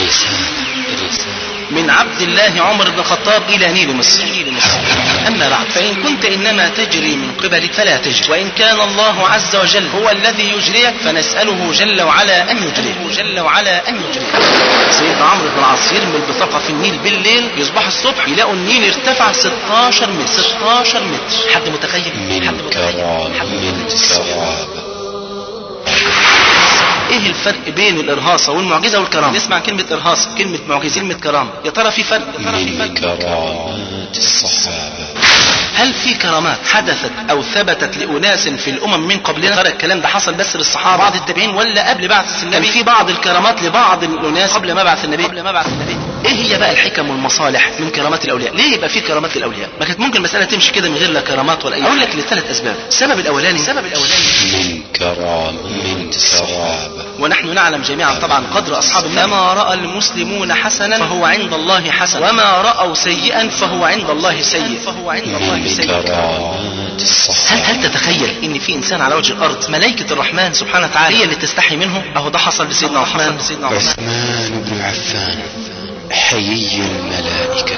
من عبد الله عمر بن الخطاب إلى نيل مصر أما بعد فإن كنت إنما تجري من قبلك فلا تجري وإن كان الله عز وجل هو الذي يجريك فنسأله جل وعلا أن يجريك جل وعلا أن يجريك سيدنا عمرو بن العاص يرمي البطاقة في النيل بالليل يصبح الصبح يلاقوا النيل ارتفع 16 متر 16 متر حد متخيل من حد متخيل كرام حد من متخيل كرام ايه الفرق بين الارهاصه والمعجزه والكرامه نسمع كلمه ارهاصه كلمه معجزه كلمه كرامه يا ترى في فرق يا ترى في من فرق كرامات الصحابة هل في كرامات حدثت او ثبتت لاناس في الامم من قبلنا ترى الكلام ده حصل بس للصحابه بعض التابعين ولا قبل بعثه النبي كان في بعض الكرامات لبعض الاناس قبل ما بعث النبي قبل ما بعث النبي ايه هي بقى الحكم والمصالح من كرامات الاولياء ليه يبقى في كرامات للاولياء ما كانت ممكن المساله تمشي كده من غير لا كرامات ولا اي اقول لك لثلاث اسباب السبب الاولاني السبب الاولاني من كرامات الصحابة ونحن نعلم جميعا طبعا قدر اصحاب النبي فما راى المسلمون حسنا فهو عند الله حسن وما راوا سيئا فهو عند الله سيء فهو عند الله من سيء كرامات هل الصحابة هل تتخيل ان في انسان على وجه الارض ملائكه الرحمن سبحانه وتعالى هي اللي تستحي منه اهو ده حصل لسيدنا عثمان لسيدنا عثمان عثمان بن عفان حيي الملائكة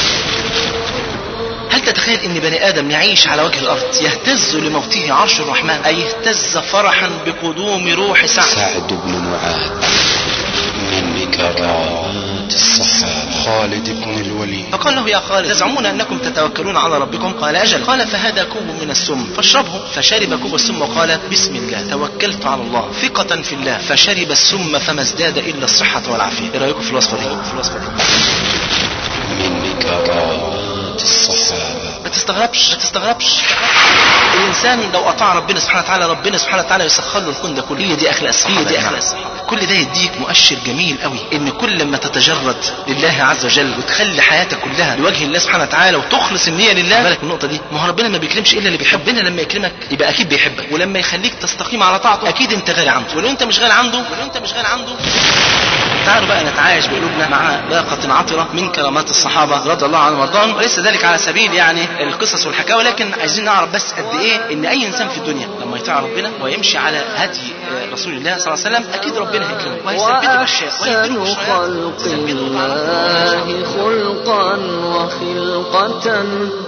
هل تتخيل ان بني ادم يعيش على وجه الارض يهتز لموته عرش الرحمن اي اهتز فرحا بقدوم روح سعد سعد بن معاذ من كرامات الصحابة خالد بن الوليد فقال له يا خالد تزعمون انكم تتوكلون على ربكم قال اجل قال فهذا كوب من السم فاشربه فشرب كوب السم وقال بسم الله توكلت على الله ثقة في الله فشرب السم فما ازداد الا الصحة والعافية ايه رايكم في الوصفة دي في الوصفة دي من كرامات الصحابة ما تستغربش ما تستغربش الانسان لو اطاع ربنا سبحانه وتعالى ربنا سبحانه وتعالى يسخر له الكون ده كله هي دي اخلاق الصحابه هي دي اخلاق الصحابه كل ده يديك مؤشر جميل قوي ان كل ما تتجرد لله عز وجل وتخلي حياتك كلها لوجه الله سبحانه وتعالى وتخلص النيه لله بالك من النقطه دي ما هو ربنا ما بيكرمش الا اللي بيحب ربنا لما يكرمك يبقى اكيد بيحبك ولما يخليك تستقيم على طاعته اكيد انت غالي عنده ولو انت مش غالي عنده ولو انت مش غالي عنده تعالوا بقى نتعايش بقلوبنا مع باقة عطرة من كرامات الصحابة رضي الله عنهم وارضاهم وليس ذلك على سبيل يعني القصص والحكاوي ولكن عايزين نعرف بس قد ايه ان اي انسان في الدنيا لما يطيع ربنا ويمشي على هدي آه، رسول الله صلى الله عليه وسلم اكيد ربنا هيكرمه وهيثبته بالاشياء وأحسن وهيديله خلق يثبته تعالى الله خلقا وخلقة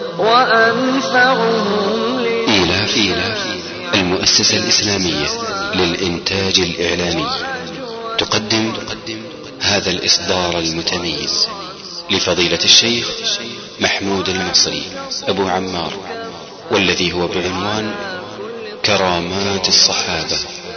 وأنفعهم إيلاف إيلاف المؤسسة الإسلامية للإنتاج الإعلامي تقدم هذا الإصدار المتميز لفضيلة الشيخ محمود المصري أبو عمار والذي هو بعنوان كرامات الصحابة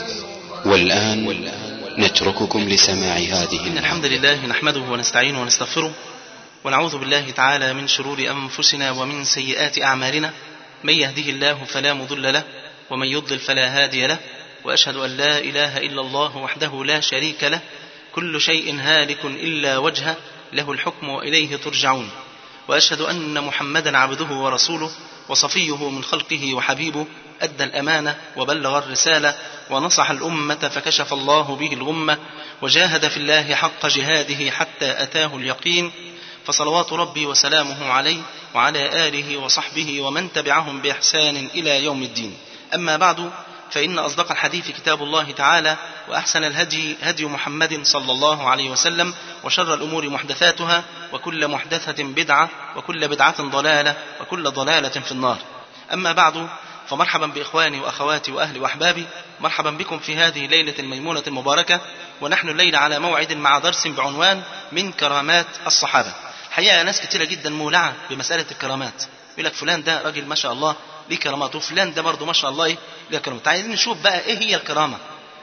والآن نترككم لسماع هذه إن الحمد لله نحمده ونستعينه ونستغفره ونعوذ بالله تعالى من شرور أنفسنا ومن سيئات أعمالنا من يهده الله فلا مضل له ومن يضلل فلا هادي له وأشهد أن لا إله إلا الله وحده لا شريك له كل شيء هالك إلا وجهه له الحكم وإليه ترجعون وأشهد أن محمدا عبده ورسوله وصفيه من خلقه وحبيبه أدى الأمانة وبلغ الرسالة ونصح الأمة فكشف الله به الغمة وجاهد في الله حق جهاده حتى أتاه اليقين فصلوات ربي وسلامه عليه وعلى آله وصحبه ومن تبعهم بإحسان إلى يوم الدين أما بعد فإن أصدق الحديث كتاب الله تعالى وأحسن الهدي هدي محمد صلى الله عليه وسلم وشر الأمور محدثاتها وكل محدثة بدعة وكل بدعة ضلالة وكل ضلالة في النار أما بعد فمرحبا بإخواني وأخواتي وأهلي وأحبابي مرحبا بكم في هذه الليلة الميمونة المباركة ونحن الليلة على موعد مع درس بعنوان من كرامات الصحابة حقيقة ناس كتيرة جدا مولعة بمسألة الكرامات يقول لك فلان ده راجل ما شاء الله ليه كرامات وفلان ده برضه ما شاء الله ايه ليه كرامات عايزين نشوف بقى ايه هي الكرامة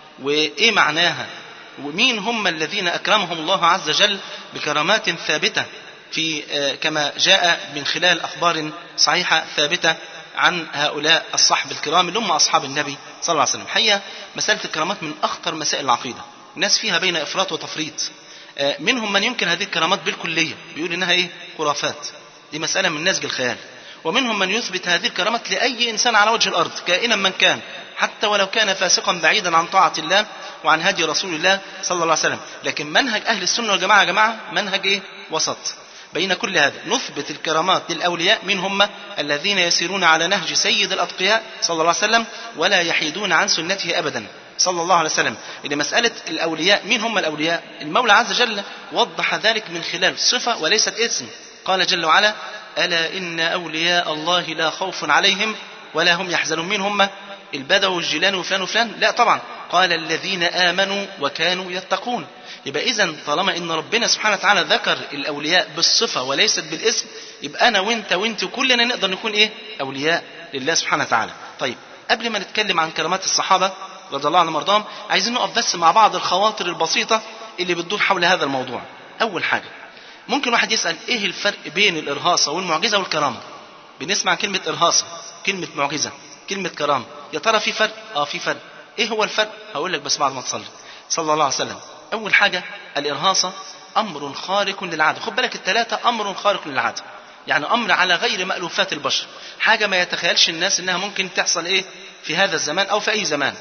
وايه معناها ومين هم الذين اكرمهم الله عز وجل بكرامات ثابتة في آه، كما جاء من خلال اخبار صحيحة ثابتة عن هؤلاء الصحب الكرام اللي هم اصحاب النبي صلى الله عليه وسلم حقيقة مسألة الكرامات من اخطر مسائل العقيدة الناس فيها بين افراط وتفريط آه، منهم من ينكر هذه الكرامات بالكلية بيقول انها ايه خرافات دي مسألة من نسج الخيال ومنهم من يثبت هذه الكرامات لأي إنسان على وجه الأرض كائنا من كان حتى ولو كان فاسقا بعيدا عن طاعة الله وعن هدي رسول الله صلى الله عليه وسلم لكن منهج أهل السنة والجماعة يا جماعة منهج إيه وسط بين كل هذا نثبت الكرامات للأولياء من هم الذين يسيرون على نهج سيد الأتقياء صلى الله عليه وسلم ولا يحيدون عن سنته أبدا صلى الله عليه وسلم ان مساله الاولياء مين هم الاولياء المولى عز وجل وضح ذلك من خلال صفه وليست اسم قال جل وعلا الا ان اولياء الله لا خوف عليهم ولا هم يحزنون مين هم البدو والجيلان وفلان وفلان لا طبعا قال الذين امنوا وكانوا يتقون يبقى اذا طالما ان ربنا سبحانه وتعالى ذكر الاولياء بالصفه وليست بالاسم يبقى انا وانت وانت كلنا نقدر نكون ايه اولياء لله سبحانه وتعالى طيب قبل ما نتكلم عن كرامات الصحابه رضي الله عنهم وارضاهم عايزين نقف بس مع بعض الخواطر البسيطه اللي بتدور حول هذا الموضوع اول حاجه ممكن واحد يسال ايه الفرق بين الارهاصه والمعجزه والكرامه بنسمع كلمه ارهاصه كلمه معجزه كلمه كرامه يا ترى في فرق اه في فرق ايه هو الفرق هقول لك بس بعد ما تصلي صلى الله عليه وسلم اول حاجه الارهاصه امر خارق للعاده خد بالك الثلاثه امر خارق للعاده يعني امر على غير مالوفات البشر حاجه ما يتخيلش الناس انها ممكن تحصل ايه في هذا الزمان او في اي زمان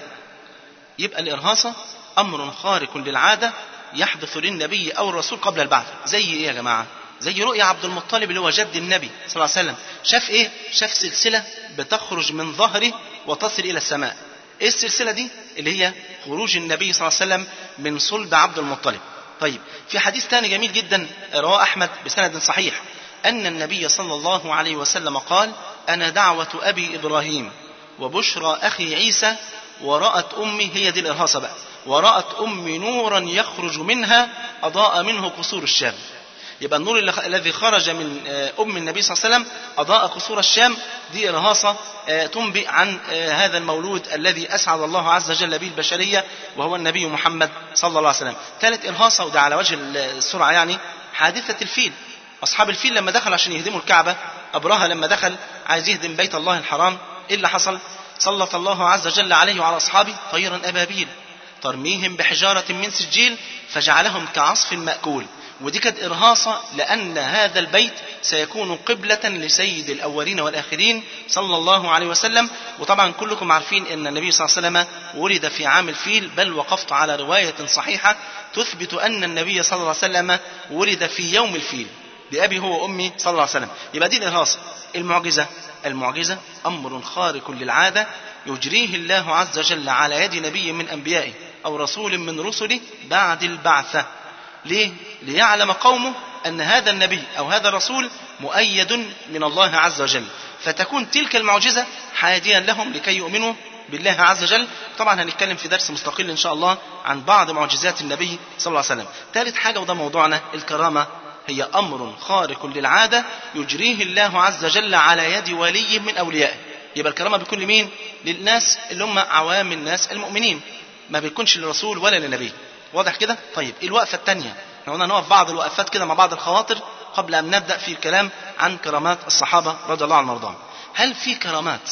يبقى الارهاصه امر خارق للعاده يحدث للنبي او الرسول قبل البعث زي ايه يا جماعه زي رؤيا عبد المطلب اللي هو جد النبي صلى الله عليه وسلم شاف ايه شاف سلسله بتخرج من ظهره وتصل الى السماء ايه السلسله دي اللي هي خروج النبي صلى الله عليه وسلم من صلب عبد المطلب طيب في حديث ثاني جميل جدا رواه احمد بسند صحيح ان النبي صلى الله عليه وسلم قال انا دعوه ابي ابراهيم وبشرى اخي عيسى ورأت أمي هي دي الإرهاصة بقى ورأت أمي نورا يخرج منها أضاء منه قصور الشام يبقى النور اللي- الذي خرج من آه، أم النبي صلى الله عليه وسلم أضاء قصور الشام دي إرهاصة آه، تنبئ عن آه، هذا المولود الذي أسعد الله عز وجل به البشرية وهو النبي محمد صلى الله عليه وسلم ثالث إرهاصة وده على وجه السرعة يعني حادثة الفيل أصحاب الفيل لما دخلوا عشان يهدموا الكعبة أبرهة لما دخل عايز يهدم بيت الله الحرام إيه اللي حصل سلط الله عز وجل عليه وعلى أصحابه طيرا أبابيل ترميهم بحجارة من سجيل فجعلهم كعصف مأكول ودي كانت إرهاصة لأن هذا البيت سيكون قبلة لسيد الأولين والآخرين صلى الله عليه وسلم وطبعا كلكم عارفين أن النبي صلى الله عليه وسلم ولد في عام الفيل بل وقفت على رواية صحيحة تثبت أن النبي صلى الله عليه وسلم ولد في يوم الفيل بأبي هو وأمي صلى الله عليه وسلم يبقى دي الإرهاصة المعجزة المعجزة أمر خارق للعادة يجريه الله عز وجل على يد نبي من أنبيائه أو رسول من رسله بعد البعثة ليه؟ ليعلم قومه أن هذا النبي أو هذا الرسول مؤيد من الله عز وجل فتكون تلك المعجزة حاديا لهم لكي يؤمنوا بالله عز وجل طبعا هنتكلم في درس مستقل إن شاء الله عن بعض معجزات النبي صلى الله عليه وسلم ثالث حاجة وده موضوعنا الكرامة هي أمر خارق للعادة يجريه الله عز وجل على يد ولي من أوليائه يبقى الكرامة بيكون لمين؟ للناس اللي هم عوام الناس المؤمنين ما بيكونش للرسول ولا للنبي واضح كده؟ طيب الوقفة الثانية احنا قلنا نقف بعض الوقفات كده مع بعض الخواطر قبل أن نبدأ في الكلام عن كرامات الصحابة رضي الله عنهم وارضاهم هل في كرامات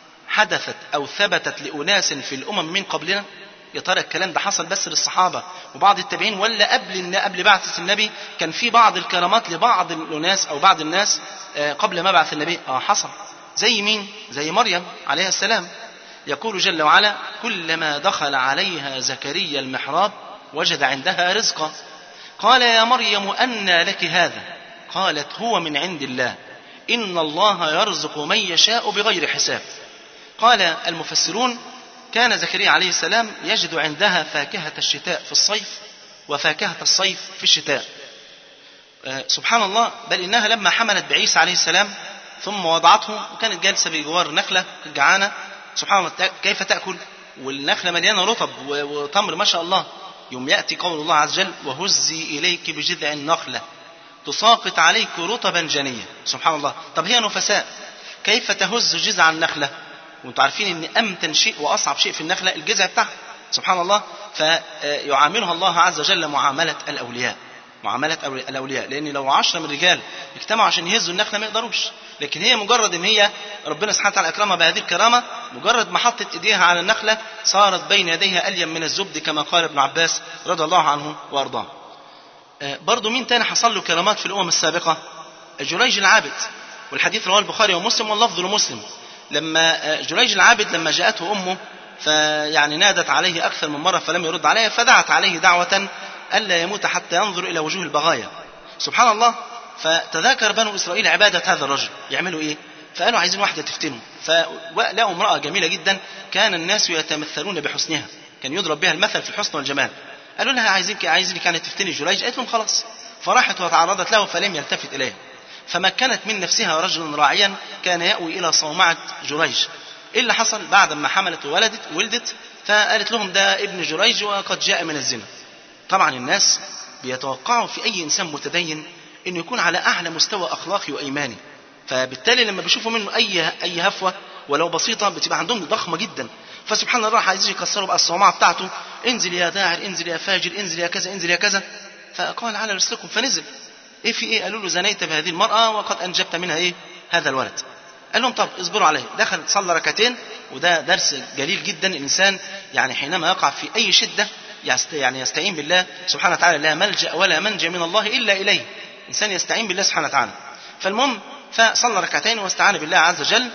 حدثت أو ثبتت لأناس في الأمم من قبلنا يا ترى الكلام ده حصل بس للصحابة وبعض التابعين ولا قبل الن- قبل بعثة النبي كان في بعض الكرامات لبعض الناس أو بعض الناس آه، قبل ما بعث النبي اه حصل زي مين زي مريم عليها السلام يقول جل وعلا كلما دخل عليها زكريا المحراب وجد عندها رزقا قال يا مريم أنى لك هذا قالت هو من عند الله إن الله يرزق من يشاء بغير حساب قال المفسرون كان زكريا عليه السلام يجد عندها فاكهة الشتاء في الصيف وفاكهة الصيف في الشتاء آه، سبحان الله بل إنها لما حملت بعيسى عليه السلام ثم وضعته وكانت جالسة بجوار نخلة جعانة سبحان الله تا- كيف تأكل والنخلة مليانة رطب و- وتمر ما شاء الله يوم يأتي قول الله عز وجل وهزي إليك بجذع النخلة تساقط عليك رطبا جنيا سبحان الله طب هي نفساء كيف تهز جذع النخلة وانتم عارفين ان امتن شيء واصعب شيء في النخلة الجذع بتاعها سبحان الله فيعاملها الله عز وجل معاملة الاولياء معاملة أولي- الأولياء لأن لو عشرة من الرجال اجتمعوا عشان يهزوا النخلة ما يقدروش لكن هي مجرد إن هي ربنا سبحانه وتعالى أكرمها بهذه الكرامة مجرد ما حطت إيديها على النخلة صارت بين يديها ألين من الزبد كما قال ابن عباس رضي الله عنه وأرضاه آه، برضو مين تاني حصل له كرامات في الأمم السابقة جريج العابد والحديث رواه البخاري ومسلم واللفظ لمسلم لما آه، جريج العابد لما جاءته أمه فيعني نادت عليه أكثر من مرة فلم يرد عليها فدعت عليه دعوة ألا يموت حتى ينظر إلى وجوه البغايا سبحان الله فتذاكر بنو إسرائيل عبادة هذا الرجل يعملوا إيه فقالوا عايزين واحدة تفتنه فلقوا امرأة جميلة جدا كان الناس يتمثلون بحسنها كان يضرب بها المثل في الحسن والجمال قالوا لها عايزينك عايزينك يعني تفتني جريج قالت لهم خلاص فراحت وتعرضت له فلم يلتفت اليها فمكنت من نفسها رجلا راعيا كان يأوي إلى صومعة جريج إيه اللي حصل بعد ما حملت وولدت ولدت فقالت لهم ده ابن جريج وقد جاء من الزنا طبعا الناس بيتوقعوا في أي إنسان متدين أنه يكون على أعلى مستوى أخلاقي وإيماني فبالتالي لما بيشوفوا منه أي أي هفوة ولو بسيطة بتبقى عندهم ضخمة جدا فسبحان الله عايزين يكسروا بقى الصومعة بتاعته انزل يا داعر انزل يا فاجر انزل يا كذا انزل يا كذا فقال على رسلكم فنزل ايه في ايه قالوا له زنيت بهذه المرأة وقد انجبت منها ايه هذا الولد قال لهم طب اصبروا عليه دخل صلى ركعتين وده درس جليل جدا الانسان يعني حينما يقع في اي شده يعني يستعين بالله سبحانه وتعالى لا ملجا ولا منجا من الله الا اليه انسان يستعين بالله سبحانه وتعالى فالمهم فصلى ركعتين واستعان بالله عز وجل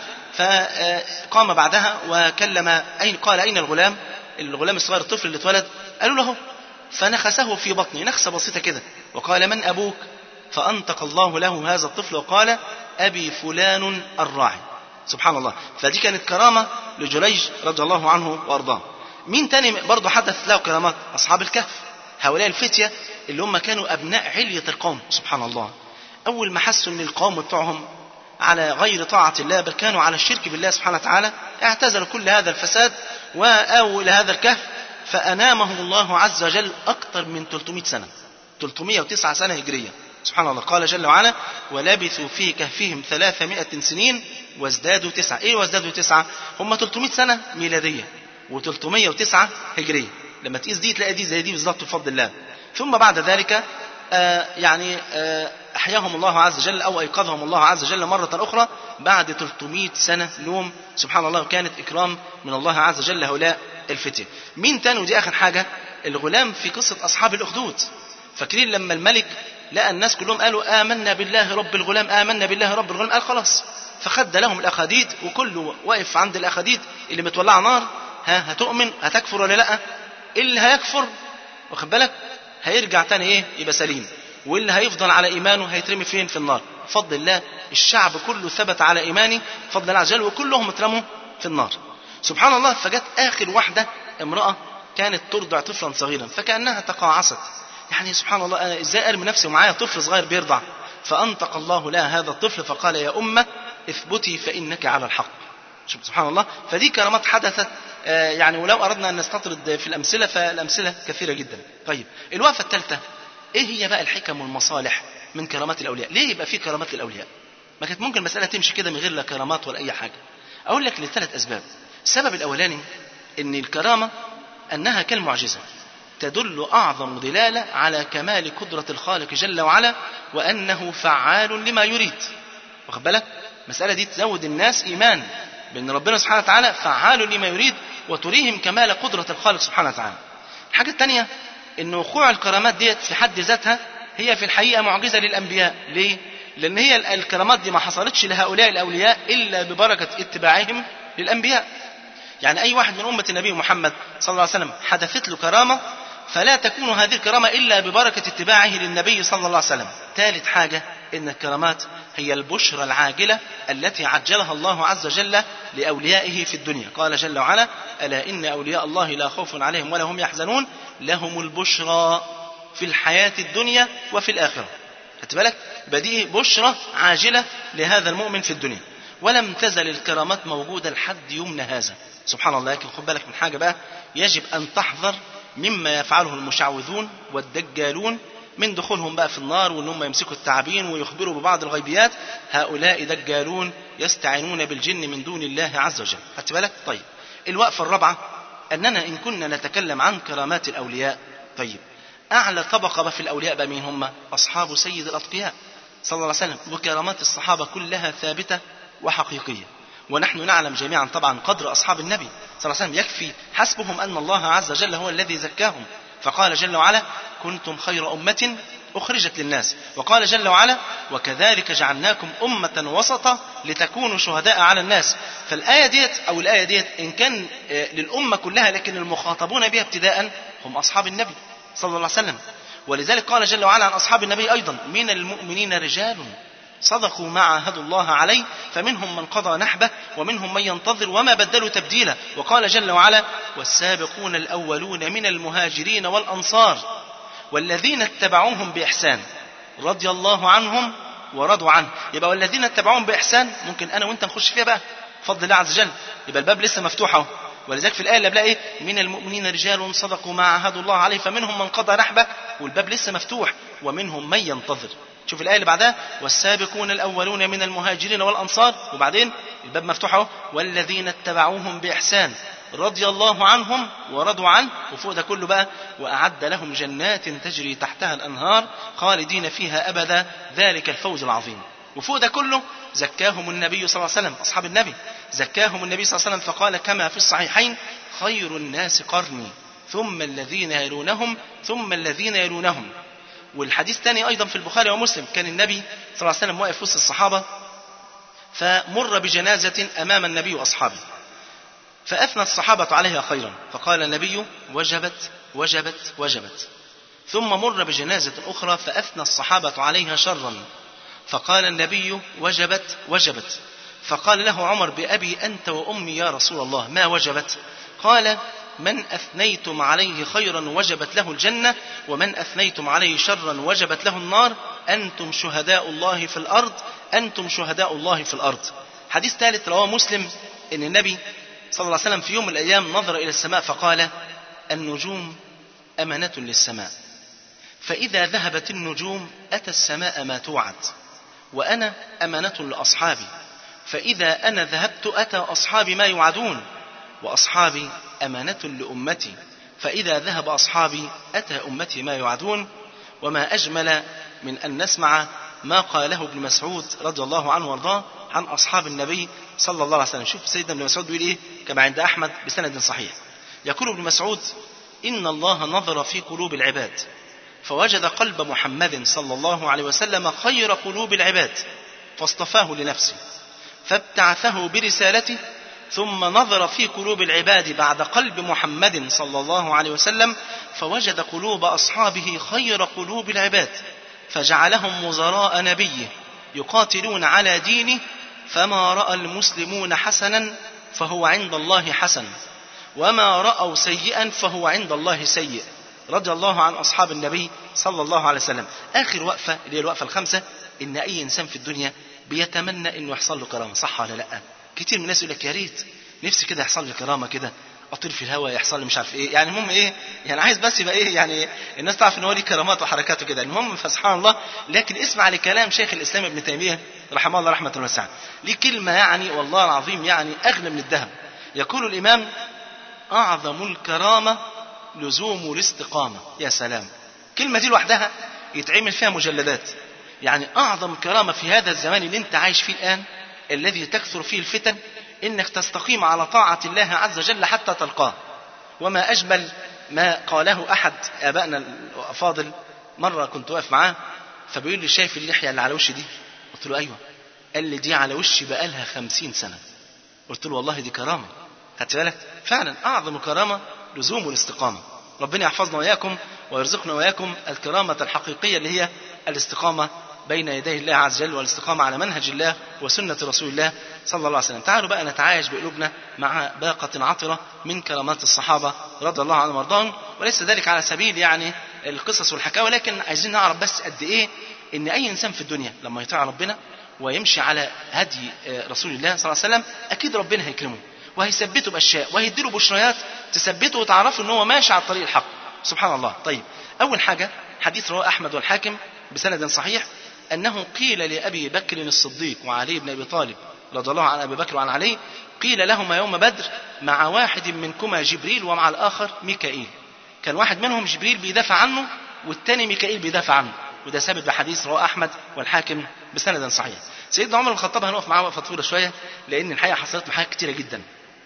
فقام بعدها وكلم اين قال اين الغلام الغلام الصغير الطفل اللي اتولد قالوا له فنخسه في بطنه نخسه بسيطه كده وقال من ابوك فانطق الله له هذا الطفل وقال أبي فلان الراعي سبحان الله فدي كانت كرامة لجريج رضي الله عنه وأرضاه مين تاني برضه حدث له كرامات أصحاب الكهف هؤلاء الفتية اللي هم كانوا أبناء علية القوم سبحان الله أول ما حسوا أن القوم بتوعهم على غير طاعة الله بل كانوا على الشرك بالله سبحانه وتعالى اعتزلوا كل هذا الفساد وآووا إلى هذا الكهف فأنامهم الله عز وجل أكثر من 300 سنة 309 سنة هجرية سبحان الله قال جل وعلا ولبثوا في كهفهم ثلاثمائة سنين وازدادوا تسعة ايه وازدادوا تسعة هم 300 سنة ميلادية و309 هجرية لما تقيس دي تلاقي دي زي دي بالظبط بفضل الله ثم بعد ذلك آه يعني آه أحياهم الله عز وجل أو أيقظهم الله عز وجل مرة أخرى بعد 300 سنة نوم سبحان الله وكانت إكرام من الله عز وجل هؤلاء الفتية مين تاني ودي آخر حاجة الغلام في قصة أصحاب الأخدود فاكرين لما الملك لقى الناس كلهم قالوا آمنا بالله رب الغلام آمنا بالله رب الغلام قال خلاص فخد لهم الأخاديد وكله واقف عند الأخاديد اللي متولعة نار ها هتؤمن هتكفر ولا لا اللي هيكفر واخد بالك هيرجع تاني ايه يبقى سليم واللي هيفضل على ايمانه هيترمي فين في النار بفضل الله الشعب كله ثبت على ايمانه بفضل الله عز وجل وكلهم اترموا في النار سبحان الله فجت اخر واحده امراه كانت ترضع طفلا صغيرا فكانها تقاعست يعني سبحان الله أنا ازاي ارمي نفسي ومعايا طفل صغير بيرضع فانطق الله لها هذا الطفل فقال يا امه اثبتي فانك على الحق شوف سبحان الله فدي كرامات حدثت آه يعني ولو اردنا ان نستطرد في الامثله فالامثله كثيره جدا طيب الوقفه الثالثه ايه هي بقى الحكم والمصالح من كرامات الاولياء ليه يبقى في كرامات للاولياء ما كانت ممكن المساله تمشي كده من غير لا كرامات ولا اي حاجه اقول لك لثلاث اسباب السبب الاولاني ان الكرامه انها كالمعجزه تدل أعظم دلالة على كمال قدرة الخالق جل وعلا وأنه فعال لما يريد واخد بالك المسألة دي تزود الناس إيمان بأن ربنا سبحانه وتعالى فعال لما يريد وتريهم كمال قدرة الخالق سبحانه وتعالى الحاجة الثانية أن وقوع الكرامات ديت في حد ذاتها هي في الحقيقة معجزة للأنبياء ليه؟ لأن هي الكرامات دي ما حصلتش لهؤلاء الأولياء إلا ببركة اتباعهم للأنبياء يعني أي واحد من أمة النبي محمد صلى الله عليه وسلم حدثت له كرامة فلا تكون هذه الكرامة إلا ببركة اتباعه للنبي صلى الله عليه وسلم ثالث حاجة إن الكرامات هي البشرى العاجلة التي عجلها الله عز وجل لأوليائه في الدنيا قال جل وعلا ألا إن أولياء الله لا خوف عليهم ولا هم يحزنون لهم البشرى في الحياة الدنيا وفي الآخرة خدت بالك بديه بشرى عاجلة لهذا المؤمن في الدنيا ولم تزل الكرامات موجودة لحد يومنا هذا سبحان الله لكن خد بالك من حاجة بقى يجب أن تحذر مما يفعله المشعوذون والدجالون من دخولهم بقى في النار وان هم يمسكوا التعابين ويخبروا ببعض الغيبيات هؤلاء دجالون يستعينون بالجن من دون الله عز وجل خدت بالك طيب الوقفه الرابعه اننا ان كنا نتكلم عن كرامات الاولياء طيب اعلى طبقه في الاولياء بقى مين هم اصحاب سيد الاتقياء صلى الله عليه وسلم وكرامات الصحابه كلها ثابته وحقيقيه ونحن نعلم جميعا طبعا قدر أصحاب النبي صلى الله عليه وسلم يكفي حسبهم أن الله عز وجل هو الذي زكاهم فقال جل وعلا كنتم خير أمة أخرجت للناس وقال جل وعلا وكذلك جعلناكم أمة وسطا لتكونوا شهداء على الناس فالآية ديت أو الآية ديت إن كان للأمة كلها لكن المخاطبون بها ابتداء هم أصحاب النبي صلى الله عليه وسلم ولذلك قال جل وعلا عن أصحاب النبي أيضا من المؤمنين رجال صدقوا ما عاهدوا الله عليه فمنهم من قضى نحبه ومنهم من ينتظر وما بدلوا تبديلا وقال جل وعلا والسابقون الأولون من المهاجرين والأنصار والذين اتبعوهم بإحسان رضي الله عنهم ورضوا عنه يبقى والذين اتبعوهم بإحسان ممكن أنا وأنت نخش فيها بقى بفضل الله عز وجل يبقى الباب لسه مفتوح اهو ولذلك في الآية اللي قبلها إيه من المؤمنين رجال صدقوا ما عاهدوا الله عليه فمنهم من قضى نحبه والباب لسه مفتوح ومنهم من ينتظر شوف الآية اللي بعدها والسابقون الأولون من المهاجرين والأنصار وبعدين الباب مفتوح اهو والذين اتبعوهم بإحسان رضي الله عنهم ورضوا عنه وفوق ده كله بقى وأعد لهم جنات تجري تحتها الأنهار خالدين فيها أبدا ذلك الفوز العظيم وفوق ده كله زكاهم النبي صلى الله عليه وسلم أصحاب النبي زكاهم النبي صلى الله عليه وسلم فقال كما في الصحيحين خير الناس قرني ثم الذين يلونهم ثم الذين يلونهم والحديث الثاني أيضا في البخاري ومسلم كان النبي صلى الله عليه وسلم واقف وسط الصحابة فمر بجنازة أمام النبي وأصحابه فأثنى الصحابة عليها خيرا فقال النبي وجبت وجبت وجبت ثم مر بجنازة أخرى فأثنى الصحابة عليها شرا فقال النبي وجبت وجبت فقال له عمر بأبي أنت وأمي يا رسول الله ما وجبت قال من أثنيتم عليه خيرا وجبت له الجنة ومن أثنيتم عليه شرا وجبت له النار أنتم شهداء الله في الأرض أنتم شهداء الله في الأرض حديث ثالث رواه مسلم أن النبي صلى الله عليه وسلم في يوم من الأيام نظر إلى السماء فقال النجوم أمانة للسماء فإذا ذهبت النجوم أتى السماء ما توعد وأنا أمانة لأصحابي فإذا أنا ذهبت أتى أصحابي ما يوعدون وأصحابي أمانة لأمتي فإذا ذهب أصحابي أتى أمتي ما يوعدون وما أجمل من أن نسمع ما قاله ابن مسعود رضي الله عنه وارضاه عن أصحاب النبي صلى الله عليه وسلم شوف سيدنا ابن مسعود بيقول إيه كما عند أحمد بسند صحيح يقول ابن مسعود إن الله نظر في قلوب العباد فوجد قلب محمد صلى الله عليه وسلم خير قلوب العباد فاصطفاه لنفسه فابتعثه برسالته ثم نظر في قلوب العباد بعد قلب محمد صلى الله عليه وسلم فوجد قلوب أصحابه خير قلوب العباد فجعلهم وزراء نبيه يقاتلون على دينه فما رأى المسلمون حسنا فهو عند الله حسن وما رأوا سيئا فهو عند الله سيء رضي الله عن أصحاب النبي صلى الله عليه وسلم آخر وقفة اللي هي الوقفة الخامسة إن أي إنسان في الدنيا بيتمنى إنه يحصل له كرامة صح ولا لأ كتير من الناس يقول لك يا ريت نفسي كده يحصل لي كرامة كده اطير في الهواء يحصل لي مش عارف ايه يعني المهم ايه يعني عايز بس يبقى ايه يعني الناس تعرف ان هو ليه كرامات وحركات وكده المهم فسبحان الله لكن اسمع لكلام شيخ الاسلام ابن تيميه رحمه الله رحمه واسعه ليه كلمه يعني والله العظيم يعني اغلى من الذهب يقول الامام اعظم الكرامه لزوم الاستقامه يا سلام كلمه دي لوحدها يتعمل فيها مجلدات يعني اعظم كرامه في هذا الزمان اللي انت عايش فيه الان الذي تكثر فيه الفتن انك تستقيم على طاعة الله عز وجل حتى تلقاه وما اجمل ما قاله احد ابائنا الافاضل مرة كنت واقف معاه فبيقول لي شايف اللحية اللي على وشي دي قلت له ايوه قال لي دي على وشي بقالها خمسين سنة قلت له والله دي كرامة خدت بالك فعلا اعظم كرامة لزوم الاستقامة ربنا يحفظنا واياكم ويرزقنا واياكم الكرامة الحقيقية اللي هي الاستقامة بين يدي الله عز وجل والاستقامة على منهج الله وسنة رسول الله صلى الله عليه وسلم تعالوا بقى نتعايش بقلوبنا مع باقة عطرة من كرامات الصحابة رضي الله عنهم وارضاهم وليس ذلك على سبيل يعني القصص والحكاوى ولكن عايزين نعرف بس قد ايه ان اي انسان في الدنيا لما يطيع ربنا ويمشي على هدي رسول الله صلى الله عليه وسلم اكيد ربنا هيكرمه وهيثبته باشياء وهيديله بشريات تثبته وتعرفه ان هو ماشي على الطريق الحق سبحان الله طيب اول حاجه حديث رواه احمد والحاكم بسند صحيح أنه قيل لأبي بكر الصديق وعلي بن أبي طالب رضي الله عن أبي بكر وعن علي قيل لهما يوم بدر مع واحد منكما جبريل ومع الآخر ميكائيل كان واحد منهم جبريل بيدافع عنه والتاني ميكائيل بيدافع عنه وده ثابت بحديث رواه أحمد والحاكم بسند صحيح سيدنا عمر بن الخطاب هنقف معاه وقفة طويلة شوية لأن الحقيقة حصلت له حاجات كتيرة جدا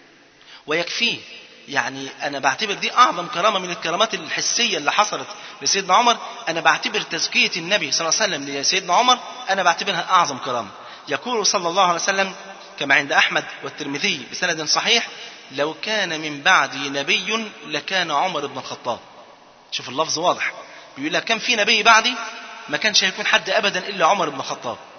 ويكفيه يعني انا بعتبر دي اعظم كرامه من الكرامات الحسيه اللي حصلت لسيدنا عمر انا بعتبر تزكيه النبي صلى الله عليه وسلم لسيدنا عمر انا بعتبرها اعظم كرامه يقول صلى الله عليه وسلم كما عند احمد والترمذي بسند صحيح لو كان من بعدي نبي لكان عمر بن الخطاب شوف اللفظ واضح بيقول لك كان في نبي بعدي ما كانش هيكون حد ابدا الا عمر بن الخطاب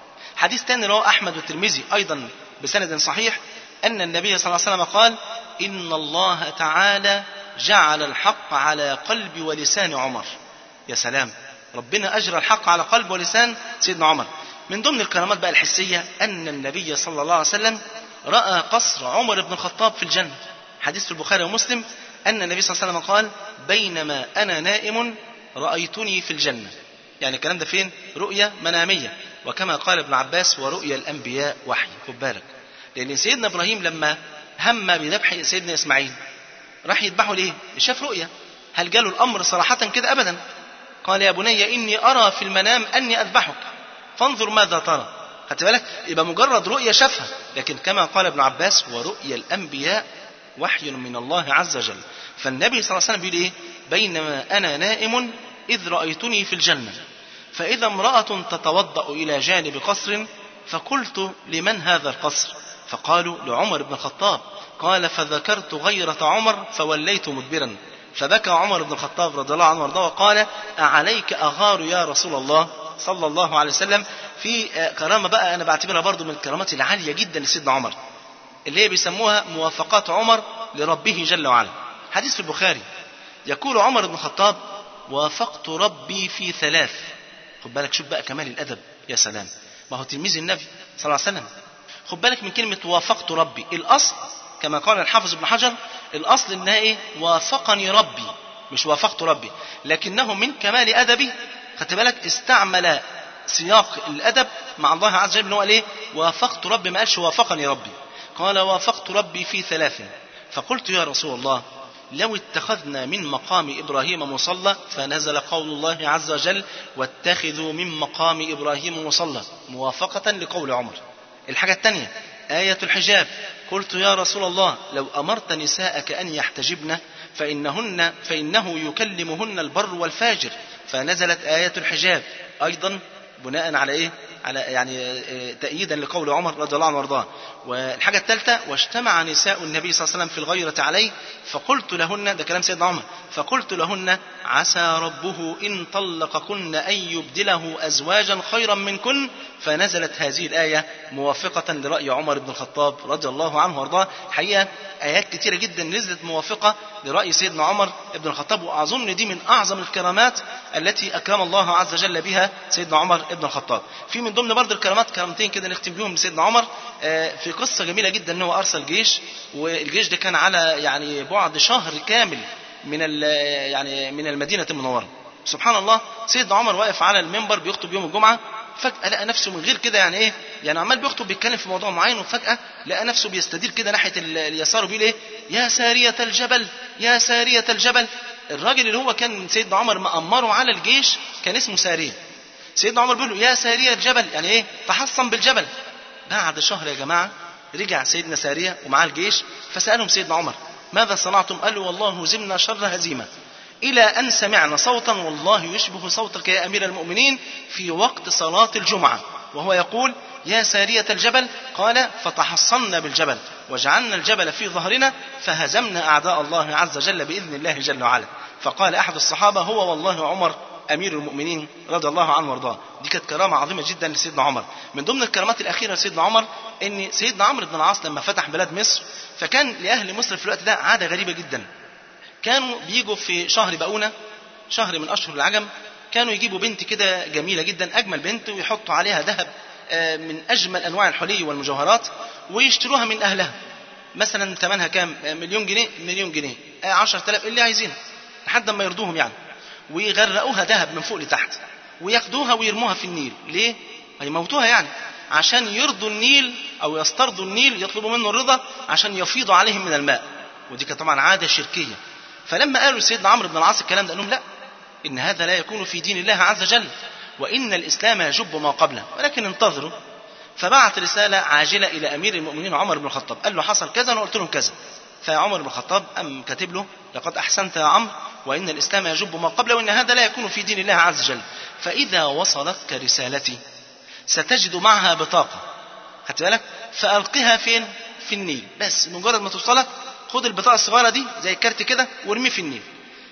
حديث تاني رواه أحمد والترمذي أيضا بسند صحيح أن النبي صلى الله عليه وسلم قال إن الله تعالى جعل الحق على قلب ولسان عمر يا سلام ربنا أجرى الحق على قلب ولسان سيدنا عمر من ضمن الكرامات بقى الحسية أن النبي صلى الله عليه وسلم رأى قصر عمر بن الخطاب في الجنة حديث في البخاري ومسلم أن النبي صلى الله عليه وسلم قال بينما أنا نائم رأيتني في الجنة يعني الكلام ده فين رؤية منامية وكما قال ابن عباس ورؤيا الأنبياء وحي خد بالك لأن سيدنا إبراهيم لما هم بذبح سيدنا إسماعيل راح يذبحه ليه شاف رؤية هل جاله الأمر صراحة كده أبدا قال يا بني إني أرى في المنام أني أذبحك فانظر ماذا ترى خدت بالك يبقى مجرد رؤية شافها لكن كما قال ابن عباس ورؤيا الأنبياء وحي من الله عز وجل فالنبي صلى الله عليه وسلم بيقول إيه بينما أنا نائم إذ رأيتني في الجنة فإذا امرأة تتوضأ إلى جانب قصر فقلت لمن هذا القصر فقالوا لعمر بن الخطاب قال فذكرت غيرة عمر فوليت مدبرا فبكى عمر بن الخطاب رضي الله عنه وارضاه وقال أعليك أغار يا رسول الله صلى الله عليه وسلم في كرامة بقى أنا بعتبرها برضو من الكرامات العالية جدا لسيدنا عمر اللي هي بيسموها موافقات عمر لربه جل وعلا حديث في البخاري يقول عمر بن الخطاب وافقت ربي في ثلاث خد بالك شوف بقى كمال الأدب يا سلام ما هو تلميذ النبي صلى الله عليه وسلم خد بالك من كلمة وافقت ربي الأصل كما قال الحافظ ابن حجر الأصل إنها إيه وافقني ربي مش وافقت ربي لكنه من كمال أدبي خدت بالك استعمل سياق الأدب مع الله عز وجل إن هو قال إيه وافقت ربي ما قالش وافقني ربي قال وافقت ربي في ثلاث فقلت يا رسول الله لو اتخذنا من مقام إبراهيم مصلى فنزل قول الله عز وجل واتخذوا من مقام إبراهيم مصلى موافقة لقول عمر الحاجة الثانية آية الحجاب قلت يا رسول الله لو أمرت نساءك أن يحتجبن فإنهن فإنه يكلمهن البر والفاجر فنزلت آية الحجاب أيضا بناء على إيه؟ على يعني تأييدا لقول عمر رضي الله عنه وارضاه. والحاجة الثالثة واجتمع نساء النبي صلى الله عليه وسلم في الغيرة عليه فقلت لهن ده كلام سيدنا عمر فقلت لهن عسى ربه إن طلقكن أن يبدله أزواجا خيرا منكن فنزلت هذه الآية موافقة لرأي عمر بن الخطاب رضي الله عنه وارضاه حقيقة آيات كثيرة جدا نزلت موافقة لرأي سيدنا عمر بن الخطاب وأظن دي من أعظم الكرامات التي أكرم الله عز وجل بها سيدنا عمر بن الخطاب في من ضمن برضه الكرامات كرامتين كده نختم بيهم لسيدنا عمر في قصة جميلة جدا ان هو أرسل جيش والجيش ده كان على يعني بعد شهر كامل من يعني من المدينة المنورة سبحان الله سيدنا عمر واقف على المنبر بيخطب يوم الجمعة فجأة لقى نفسه من غير كده يعني ايه يعني عمال بيخطب بيتكلم في موضوع معين وفجأة لقى نفسه بيستدير كده ناحية اليسار وبيقول ايه يا سارية الجبل يا سارية الجبل الراجل اللي هو كان سيدنا عمر مأمره على الجيش كان اسمه سارية سيدنا عمر بيقول له يا سارية الجبل يعني ايه تحصن بالجبل بعد شهر يا جماعة رجع سيدنا سارية ومعاه الجيش فسألهم سيدنا عمر ماذا صنعتم قالوا والله هزمنا شر هزيمة إلى أن سمعنا صوتا والله يشبه صوتك يا أمير المؤمنين في وقت صلاة الجمعة وهو يقول يا سارية الجبل قال فتحصنا بالجبل وجعلنا الجبل في ظهرنا فهزمنا أعداء الله عز وجل بإذن الله جل وعلا فقال أحد الصحابة هو والله عمر أمير المؤمنين رضي الله عنه وارضاه دي كانت كرامة عظيمة جدا لسيدنا عمر من ضمن الكرامات الأخيرة لسيدنا عمر أن سيدنا عمرو بن العاص لما فتح بلاد مصر فكان لأهل مصر في الوقت ده عادة غريبة جدا كانوا بيجوا في شهر بقونة شهر من أشهر العجم كانوا يجيبوا بنت كده جميلة جدا أجمل بنت ويحطوا عليها ذهب من أجمل أنواع الحلي والمجوهرات ويشتروها من أهلها مثلا ثمنها كام مليون جنيه مليون جنيه عشرة آلاف اللي عايزينها لحد ما يرضوهم يعني ويغرقوها ذهب من فوق لتحت وياخدوها ويرموها في النيل ليه هيموتوها يعني عشان يرضوا النيل او يسترضوا النيل يطلبوا منه الرضا عشان يفيضوا عليهم من الماء ودي كانت طبعا عاده شركيه فلما قالوا لسيدنا عمرو بن العاص الكلام ده قال لهم لا ان هذا لا يكون في دين الله عز وجل وان الاسلام يجب ما قبله ولكن انتظروا فبعت رساله عاجله الى امير المؤمنين عمر بن الخطاب قال له حصل كذا انا قلت لهم كذا فعمر بن الخطاب أم كاتب له لقد أحسنت يا عمرو وإن الإسلام يجب ما قبله وإن هذا لا يكون في دين الله عز وجل فإذا وصلتك رسالتي ستجد معها بطاقة خدت بالك فألقها فين في النيل بس مجرد ما توصلك خد البطاقة الصغيرة دي زي الكارت كده وارميه في النيل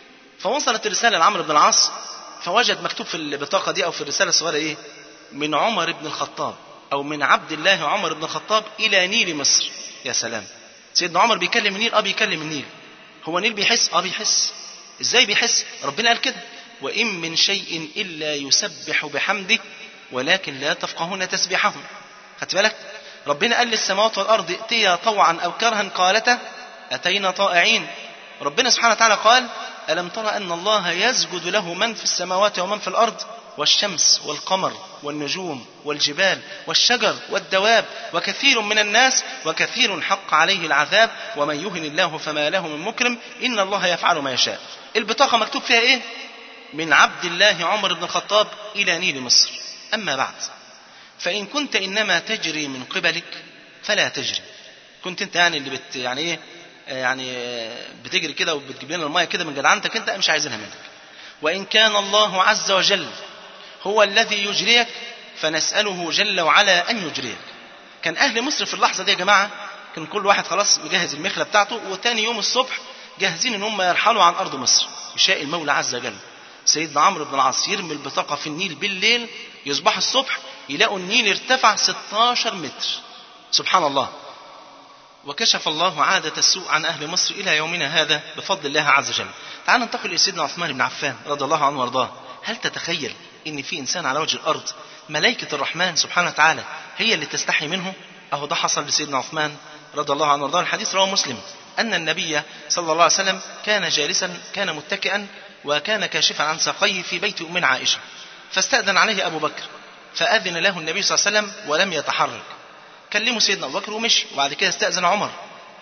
فوصلت الرسالة لعمرو بن العاص فوجد مكتوب في البطاقة دي أو في الرسالة الصغيرة إيه من عمر بن الخطاب أو من عبد الله عمر بن الخطاب إلى نيل مصر يا سلام سيدنا عمر بيكلم النيل اه بيكلم النيل هو النيل بيحس اه بيحس ازاي بيحس ربنا قال كده وإن من شيء إلا يسبح بحمده ولكن لا تفقهون تسبيحهم خدت بالك ربنا قال للسماوات والأرض ائتيا طوعا أو كرها قالتا أتينا طائعين ربنا سبحانه وتعالى قال ألم ترى أن الله يسجد له من في السماوات ومن في الأرض والشمس والقمر والنجوم والجبال والشجر والدواب وكثير من الناس وكثير حق عليه العذاب ومن يهن الله فما له من مكرم إن الله يفعل ما يشاء البطاقة مكتوب فيها إيه من عبد الله عمر بن الخطاب إلى نيل مصر أما بعد فإن كنت إنما تجري من قبلك فلا تجري كنت أنت يعني اللي بت يعني إيه يعني بتجري كده وبتجيب لنا الميه كده من جدعنتك انت مش عايزينها منك وان كان الله عز وجل هو الذي يجريك فنساله جل وعلا ان يجريك كان اهل مصر في اللحظه دي يا جماعه كان كل واحد خلاص مجهز المخله بتاعته وتاني يوم الصبح جاهزين ان هم يرحلوا عن ارض مصر يشاء المولى عز وجل سيدنا عمرو بن العاص يرمي البطاقه في النيل بالليل يصبح الصبح يلاقوا النيل ارتفع 16 متر سبحان الله وكشف الله عادة السوء عن أهل مصر إلى يومنا هذا بفضل الله عز وجل تعال ننتقل إلى سيدنا عثمان بن عفان رضي الله عنه وارضاه هل تتخيل إن في إنسان على وجه الأرض ملائكة الرحمن سبحانه وتعالى هي اللي تستحي منه أهو ده حصل لسيدنا عثمان رضي الله عنه وارضاه الحديث رواه مسلم أن النبي صلى الله عليه وسلم كان جالسا كان متكئا وكان كاشفا عن ساقيه في بيت أمنا عائشة فاستأذن عليه أبو بكر فأذن له النبي صلى الله عليه وسلم ولم يتحرك كلمه سيدنا ابو بكر ومشي وبعد كده استاذن عمر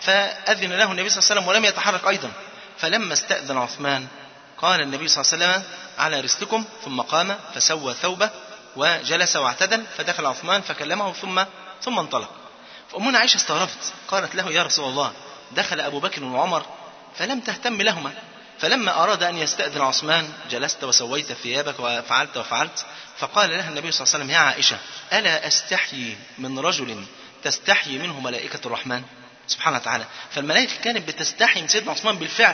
فاذن له النبي صلى الله عليه وسلم ولم يتحرك ايضا فلما استاذن عثمان قال النبي صلى الله عليه وسلم على رسلكم ثم قام فسوى ثوبه وجلس واعتدل فدخل عثمان فكلمه ثم ثم انطلق فامنا عائشه استغربت قالت له يا رسول الله دخل ابو بكر وعمر فلم تهتم لهما فلما أراد أن يستأذن عثمان جلست وسويت ثيابك وفعلت وفعلت فقال لها النبي صلى الله عليه وسلم يا عائشة ألا أستحيي من رجل تستحيي منه ملائكة الرحمن سبحانه وتعالى فالملائكة كانت بتستحي من سيدنا عثمان بالفعل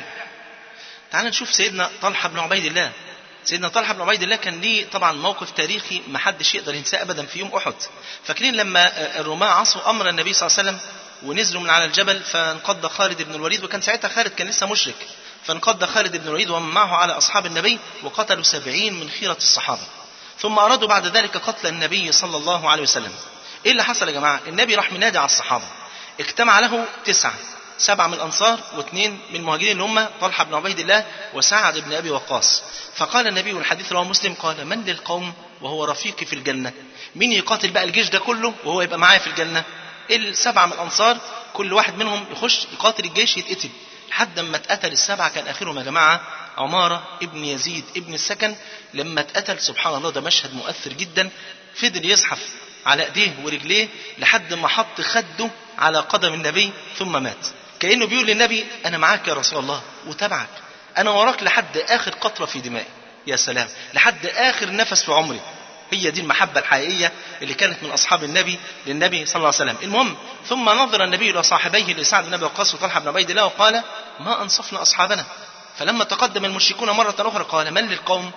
تعال نشوف سيدنا طلحة بن عبيد الله سيدنا طلحة بن عبيد الله كان ليه طبعا موقف تاريخي ما حدش يقدر ينساه أبدا في يوم أحد فاكرين لما الرماة عصوا أمر النبي صلى الله عليه وسلم ونزلوا من على الجبل فانقض خالد بن الوليد وكان ساعتها خالد كان لسه مشرك فانقض خالد بن الوليد ومن معه على أصحاب النبي وقتلوا سبعين من خيرة الصحابة ثم أرادوا بعد ذلك قتل النبي صلى الله عليه وسلم إيه اللي حصل يا جماعة النبي راح منادي على الصحابة اجتمع له تسعة سبعة من الأنصار واثنين من المهاجرين اللي هم طلحة بن عبيد الله وسعد بن أبي وقاص فقال النبي والحديث رواه مسلم قال من للقوم وهو رفيقي في الجنة مين يقاتل بقى الجيش ده كله وهو يبقى معايا في الجنة السبعة من الأنصار كل واحد منهم يخش يقاتل الجيش يتقتل لحد ما اتقتل السبعة كان آخرهم يا جماعة عمارة ابن يزيد ابن السكن لما اتقتل سبحان الله ده مشهد مؤثر جدا فضل يزحف على ايديه ورجليه لحد ما حط خده على قدم النبي ثم مات كأنه بيقول للنبي أنا معاك يا رسول الله وتبعك أنا وراك لحد آخر قطرة في دمائي يا سلام لحد آخر نفس في عمري هي دي المحبة الحقيقية اللي كانت من أصحاب النبي للنبي صلى الله عليه وسلم المهم ثم نظر النبي إلى صاحبيه لسعد بن أبي وقاص وطلحة بن عبيد الله وقال ما أنصفنا أصحابنا فلما تقدم المشركون مرة أخرى قال من للقوم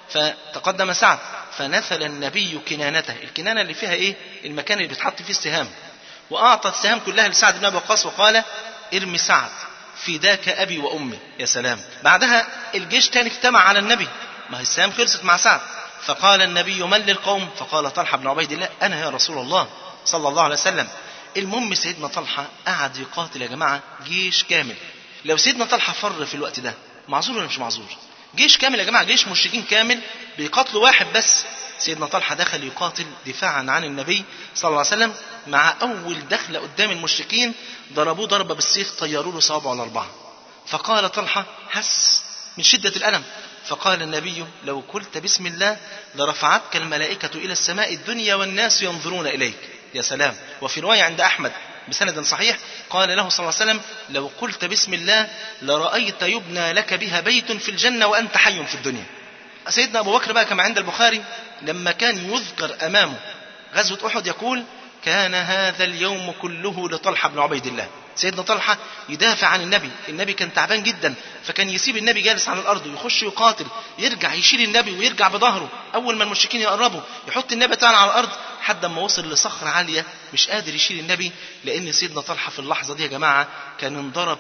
فتقدم سعد فنثل النبي كنانته الكنانة اللي فيها إيه المكان اللي بيتحط فيه السهام وأعطى السهام كلها لسعد بن أبي وقاص وقال ارمي سعد فداك أبي وأمي يا سلام بعدها الجيش تاني اجتمع على النبي ما هي السهام خلصت مع سعد فقال النبي من للقوم فقال طلحة بن عبيد الله أنا يا رسول الله صلى الله عليه وسلم المهم سيدنا طلحة قعد يقاتل يا جماعة جيش كامل لو سيدنا طلحة فر في الوقت ده معذور ولا مش معذور جيش كامل يا جماعة جيش مشركين كامل بيقاتلوا واحد بس سيدنا طلحة دخل يقاتل دفاعا عن النبي صلى الله عليه وسلم مع أول دخلة قدام المشركين ضربوه ضربة بالسيف طيروا له صوابعه الأربعة فقال طلحة حس من شدة الألم فقال النبي لو قلت بسم الله لرفعتك الملائكة إلى السماء الدنيا والناس ينظرون إليك يا سلام وفي رواية عند أحمد بسند صحيح قال له صلى الله عليه وسلم لو قلت بسم الله لرأيت يبنى لك بها بيت في الجنة وأنت حي في الدنيا سيدنا أبو بكر بقى كما عند البخاري لما كان يذكر أمامه غزوة أحد يقول كان هذا اليوم كله لطلحة بن عبيد الله سيدنا طلحة يدافع عن النبي النبي كان تعبان جدا فكان يسيب النبي جالس على الأرض ويخش يقاتل يرجع يشيل النبي ويرجع بظهره أول ما المشركين يقربوا يحط النبي تاني على الأرض لحد ما وصل لصخرة عالية مش قادر يشيل النبي لأن سيدنا طلحة في اللحظة دي يا جماعة كان انضرب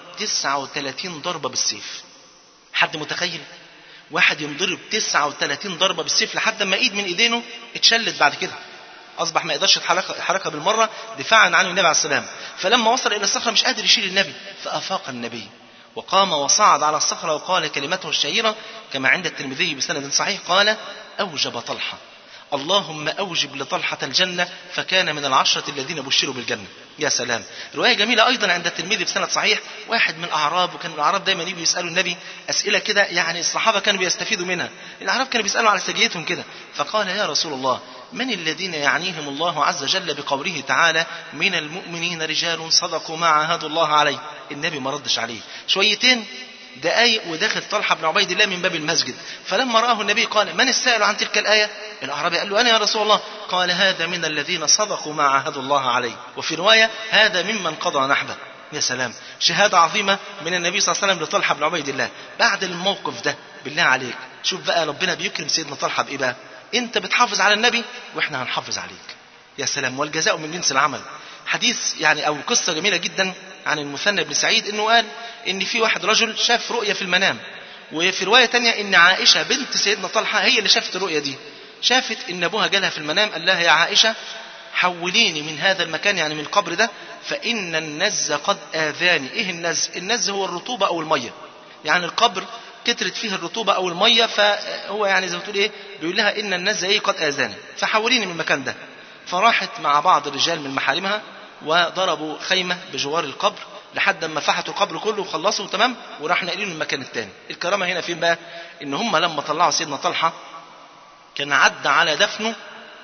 39 ضربة بالسيف حد متخيل واحد ينضرب 39 ضربة بالسيف لحد ما ايد من ايدينه اتشلت بعد كده اصبح ما يقدرش يتحركها بالمره دفاعا عن النبي عليه السلام فلما وصل الى الصخره مش قادر يشيل النبي فافاق النبي وقام وصعد على الصخره وقال كلمته الشهيره كما عند الترمذي بسند صحيح قال اوجب طلحه اللهم أوجب لطلحة الجنة فكان من العشرة الذين بشروا بالجنة يا سلام رواية جميلة أيضا عند الترمذي بسند صحيح واحد من الأعراب وكان الأعراب دايما يجوا يسألوا النبي أسئلة كده يعني الصحابة كانوا بيستفيدوا منها الأعراب كانوا بيسألوا على سجيتهم كده فقال يا رسول الله من الذين يعنيهم الله عز وجل بقوله تعالى من المؤمنين رجال صدقوا ما عاهدوا الله عليه النبي ما ردش عليه شويتين دقايق ودخل طلحة بن عبيد الله من باب المسجد فلما رآه النبي قال من السائل عن تلك الآية الأعرابي قال له أنا يا رسول الله قال هذا من الذين صدقوا ما عاهدوا الله عليه وفي رواية هذا ممن قضى نحبه يا سلام شهادة عظيمة من النبي صلى الله عليه وسلم لطلحة بن عبيد الله بعد الموقف ده بالله عليك شوف بقى ربنا بيكرم سيدنا طلحة بإيه بقى أنت بتحافظ على النبي وإحنا هنحافظ عليك يا سلام والجزاء من جنس العمل حديث يعني أو قصة جميلة جدا عن المثنى بن سعيد انه قال ان في واحد رجل شاف رؤية في المنام وفي رواية تانية ان عائشة بنت سيدنا طلحة هي اللي شافت الرؤية دي شافت ان ابوها جالها في المنام قال لها يا عائشة حوليني من هذا المكان يعني من القبر ده فإن النز قد آذاني إيه النز النز هو الرطوبة أو المية يعني القبر كترت فيه الرطوبة أو المية فهو يعني زي ما تقول إيه بيقول لها إن النز إيه قد آذاني فحوليني من المكان ده فراحت مع بعض الرجال من محارمها وضربوا خيمة بجوار القبر لحد ما فحتوا القبر كله وخلصوا تمام وراح ناقلين المكان الثاني الكرامة هنا فين بقى ان هم لما طلعوا سيدنا طلحة كان عدى على دفنه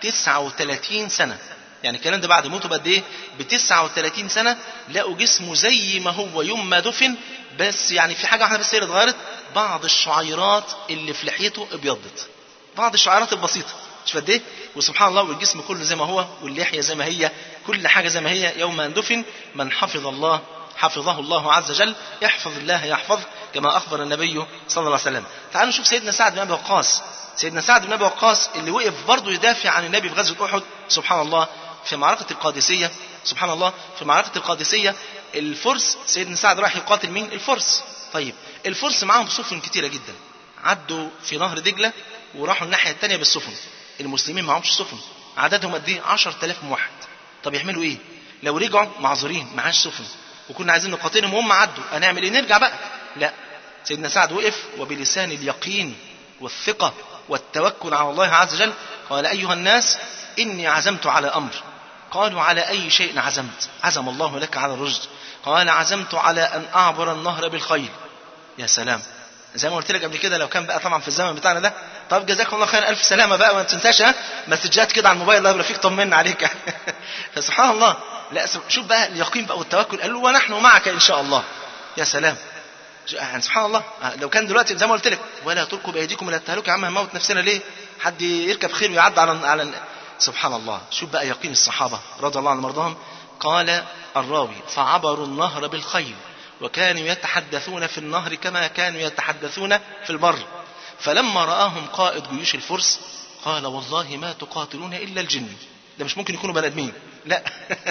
39 سنة يعني الكلام ده بعد موته بقد ايه ب 39 سنة لقوا جسمه زي ما هو يوم ما دفن بس يعني في حاجة واحدة بس هي اللي اتغيرت بعض الشعيرات اللي في لحيته ابيضت بعض الشعيرات البسيطة مش قد ايه وسبحان الله والجسم كله زي ما هو واللحية زي ما هي كل حاجة زي ما هي يوم أن دفن من حفظ الله حفظه الله عز وجل يحفظ الله يحفظ كما أخبر النبي صلى الله عليه وسلم تعالوا نشوف سيدنا سعد بن أبي وقاص سيدنا سعد بن أبي وقاص اللي وقف برضه يدافع عن النبي في غزوة أحد سبحان الله في معركة القادسية سبحان الله في معركة القادسية الفرس سيدنا سعد راح يقاتل مين الفرس طيب الفرس معاهم سفن كتيرة جدا عدوا في نهر دجلة وراحوا الناحية الثانية بالسفن المسلمين معهمش سفن عددهم قد ايه 10000 موحد طب يعملوا ايه لو رجعوا معذورين معاش سفن وكنا عايزين نقاتلهم وهم عدوا هنعمل ايه نرجع بقى لا سيدنا سعد وقف وبلسان اليقين والثقة والتوكل على الله عز وجل قال أيها الناس إني عزمت على أمر قالوا على أي شيء عزمت عزم الله لك على الرشد قال عزمت على أن أعبر النهر بالخيل يا سلام زي ما قلت لك قبل كده لو كان بقى طبعا في الزمن بتاعنا ده طب جزاكم الله خير الف سلامه بقى ما تنساش ها مسجات كده على الموبايل الله يبارك فيك طمنا عليك فسبحان الله لا شوف بقى اليقين بقى والتوكل قال له ونحن معك ان شاء الله يا سلام يعني سبحان الله لو كان دلوقتي زي ما قلت لك ولا تلقوا بايديكم الى التهلكه يا عم هنموت نفسنا ليه حد يركب خير ويعدي على على سبحان الله شوف بقى يقين الصحابه رضي الله عنهم وارضاهم قال الراوي فعبروا النهر بالخيل وكانوا يتحدثون في النهر كما كانوا يتحدثون في البر فلما رآهم قائد جيوش الفرس قال والله ما تقاتلون إلا الجن ده مش ممكن يكونوا بني ادمين لا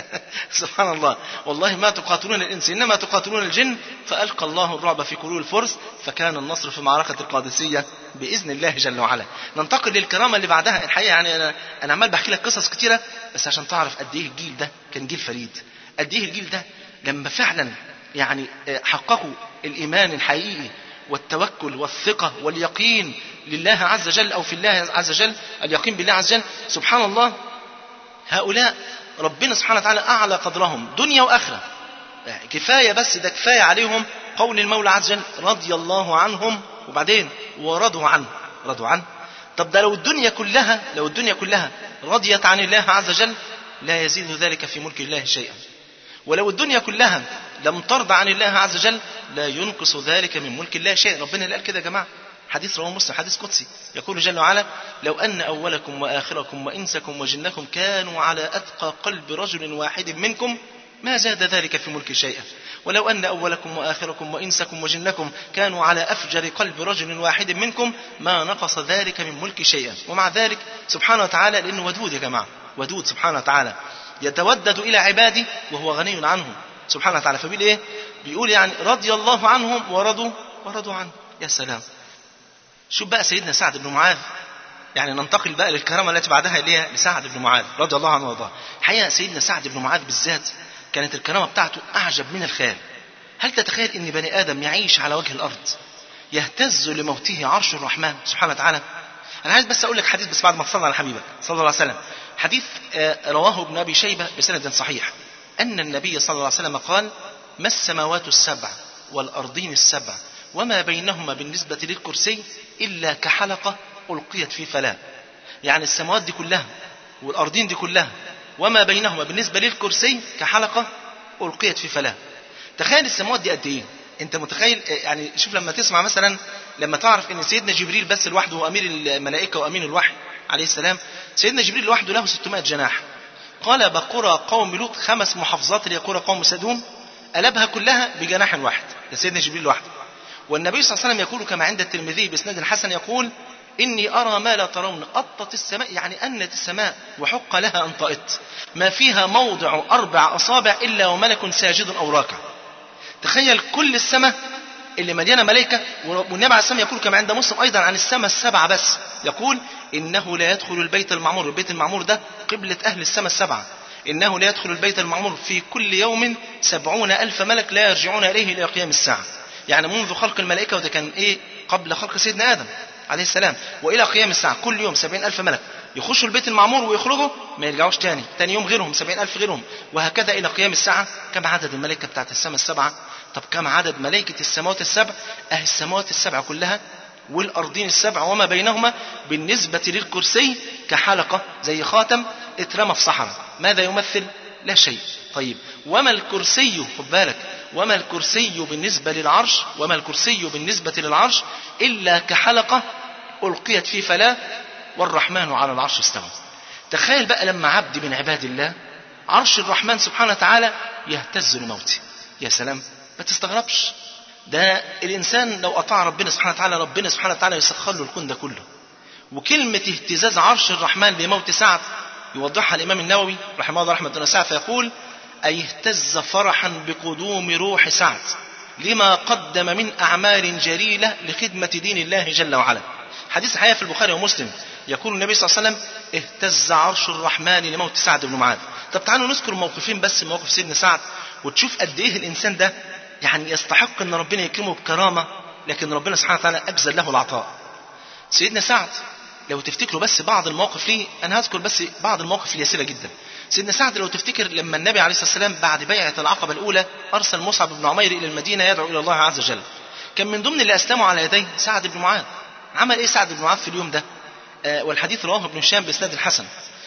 سبحان الله والله ما تقاتلون الانس انما تقاتلون الجن فالقى الله الرعب في قلوب الفرس فكان النصر في معركه القادسيه باذن الله جل وعلا ننتقل للكرامه اللي بعدها الحقيقه يعني انا انا عمال بحكي لك قصص كتيره بس عشان تعرف قد ايه الجيل ده كان جيل فريد قد ايه الجيل ده لما فعلا يعني حققوا الايمان الحقيقي والتوكل والثقة واليقين لله عز وجل أو في الله عز وجل اليقين بالله عز وجل سبحان الله هؤلاء ربنا سبحانه وتعالى أعلى قدرهم دنيا وآخرة كفاية بس ده كفاية عليهم قول المولى عز وجل رضي الله عنهم وبعدين ورضوا عنه رضوا عنه طب ده لو الدنيا كلها لو الدنيا كلها رضيت عن الله عز وجل لا يزيد ذلك في ملك الله شيئا ولو الدنيا كلها لم ترضى عن الله عز وجل لا ينقص ذلك من ملك الله شيء ربنا اللي قال كده يا جماعه حديث رواه مسلم حديث قدسي يقول جل وعلا لو أن أولكم وآخركم وإنسكم وجنكم كانوا على أتقى قلب رجل واحد منكم ما زاد ذلك في ملك شيئا ولو أن أولكم وآخركم وإنسكم وجنكم كانوا على أفجر قلب رجل واحد منكم ما نقص ذلك من ملك شيئا ومع ذلك سبحانه وتعالى لأنه ودود يا جماعة ودود سبحانه وتعالى يتودد إلى عباده وهو غني عنهم سبحانه وتعالى فبيقول إيه بيقول يعني رضي الله عنهم ورضوا ورضوا عنه يا سلام شوف بقى سيدنا سعد بن معاذ يعني ننتقل بقى للكرامه التي بعدها اللي هي لسعد بن معاذ رضي الله عنه وارضاه الحقيقه سيدنا سعد بن معاذ بالذات كانت الكرامه بتاعته اعجب من الخيال هل تتخيل ان بني ادم يعيش على وجه الارض يهتز لموته عرش الرحمن سبحانه وتعالى انا عايز بس اقول لك حديث بس بعد ما تصلي على حبيبك صلى الله عليه وسلم حديث آه، رواه ابن ابي شيبه بسند صحيح ان النبي صلى الله عليه وسلم قال ما السماوات السبع والارضين السبع وما بينهما بالنسبه للكرسي الا كحلقه القيت في فلاه يعني السماوات دي كلها والارضين دي كلها وما بينهما بالنسبه للكرسي كحلقه القيت في فلاه تخيل السماوات دي قد ايه انت متخيل يعني شوف لما تسمع مثلا لما تعرف ان سيدنا جبريل بس لوحده هو امير الملائكه وامين الوحي عليه السلام سيدنا جبريل لوحده له 600 جناح قال بقرى قوم لوط خمس محافظات اللي هي قرى قوم سدوم قلبها كلها بجناح واحد ده سيدنا جبريل لوحده والنبي صلى الله عليه وسلم يقول كما عند الترمذي باسناد حسن يقول إني أرى ما لا ترون أطت السماء يعني أنت السماء وحق لها أن طئت ما فيها موضع أربع أصابع إلا وملك ساجد أو راكع تخيل كل السماء اللي مليانه ملائكه والنبي عليه السلام يقول كما عند مسلم ايضا عن السماء السبعه بس يقول انه لا يدخل البيت المعمور البيت المعمور ده قبله اهل السماء السبعه انه لا يدخل البيت المعمور في كل يوم سبعون الف ملك لا يرجعون اليه الى قيام الساعه يعني منذ خلق الملائكه وده كان ايه قبل خلق سيدنا ادم عليه السلام والى قيام الساعه كل يوم سبعين الف ملك يخشوا البيت المعمور ويخرجوا ما يرجعوش تاني تاني يوم غيرهم سبعين ألف غيرهم وهكذا إلى قيام الساعة كم عدد الملائكة بتاعت السماء السبعة طب كم عدد ملائكة السماوات السبع أهي السماوات السبع كلها والأرضين السبع وما بينهما بالنسبة للكرسي كحلقة زي خاتم اترمى في صحراء ماذا يمثل لا شيء طيب وما الكرسي خد بالك وما الكرسي بالنسبة للعرش وما الكرسي بالنسبة للعرش إلا كحلقة ألقيت في فلاة والرحمن على العرش استوى تخيل بقى لما عبد من عباد الله عرش الرحمن سبحانه وتعالى يهتز لموته يا سلام ما تستغربش ده الإنسان لو أطاع ربنا سبحانه وتعالى ربنا سبحانه وتعالى يسخر له الكون ده كله وكلمة اهتزاز عرش الرحمن لموت سعد يوضحها الإمام النووي رحمه الله رحمة الله سعد فيقول أي اهتز فرحا بقدوم روح سعد لما قدم من أعمال جليلة لخدمة دين الله جل وعلا حديث الحقيقة في البخاري ومسلم يقول النبي صلى الله عليه وسلم اهتز عرش الرحمن لموت سعد بن معاذ طب تعالوا نذكر موقفين بس من موقف سيدنا سعد وتشوف قد ايه الانسان ده يعني يستحق ان ربنا يكرمه بكرامه لكن ربنا سبحانه وتعالى اجزل له العطاء سيدنا سعد لو تفتكروا بس بعض المواقف ليه انا هذكر بس بعض المواقف اليسيره جدا سيدنا سعد لو تفتكر لما النبي عليه الصلاه والسلام بعد بيعه العقبه الاولى ارسل مصعب بن عمير الى المدينه يدعو الى الله عز وجل كان من ضمن اللي اسلموا على يديه سعد بن معاذ عمل ايه سعد بن معاذ في اليوم ده آه والحديث رواه ابن هشام باسناد الحسن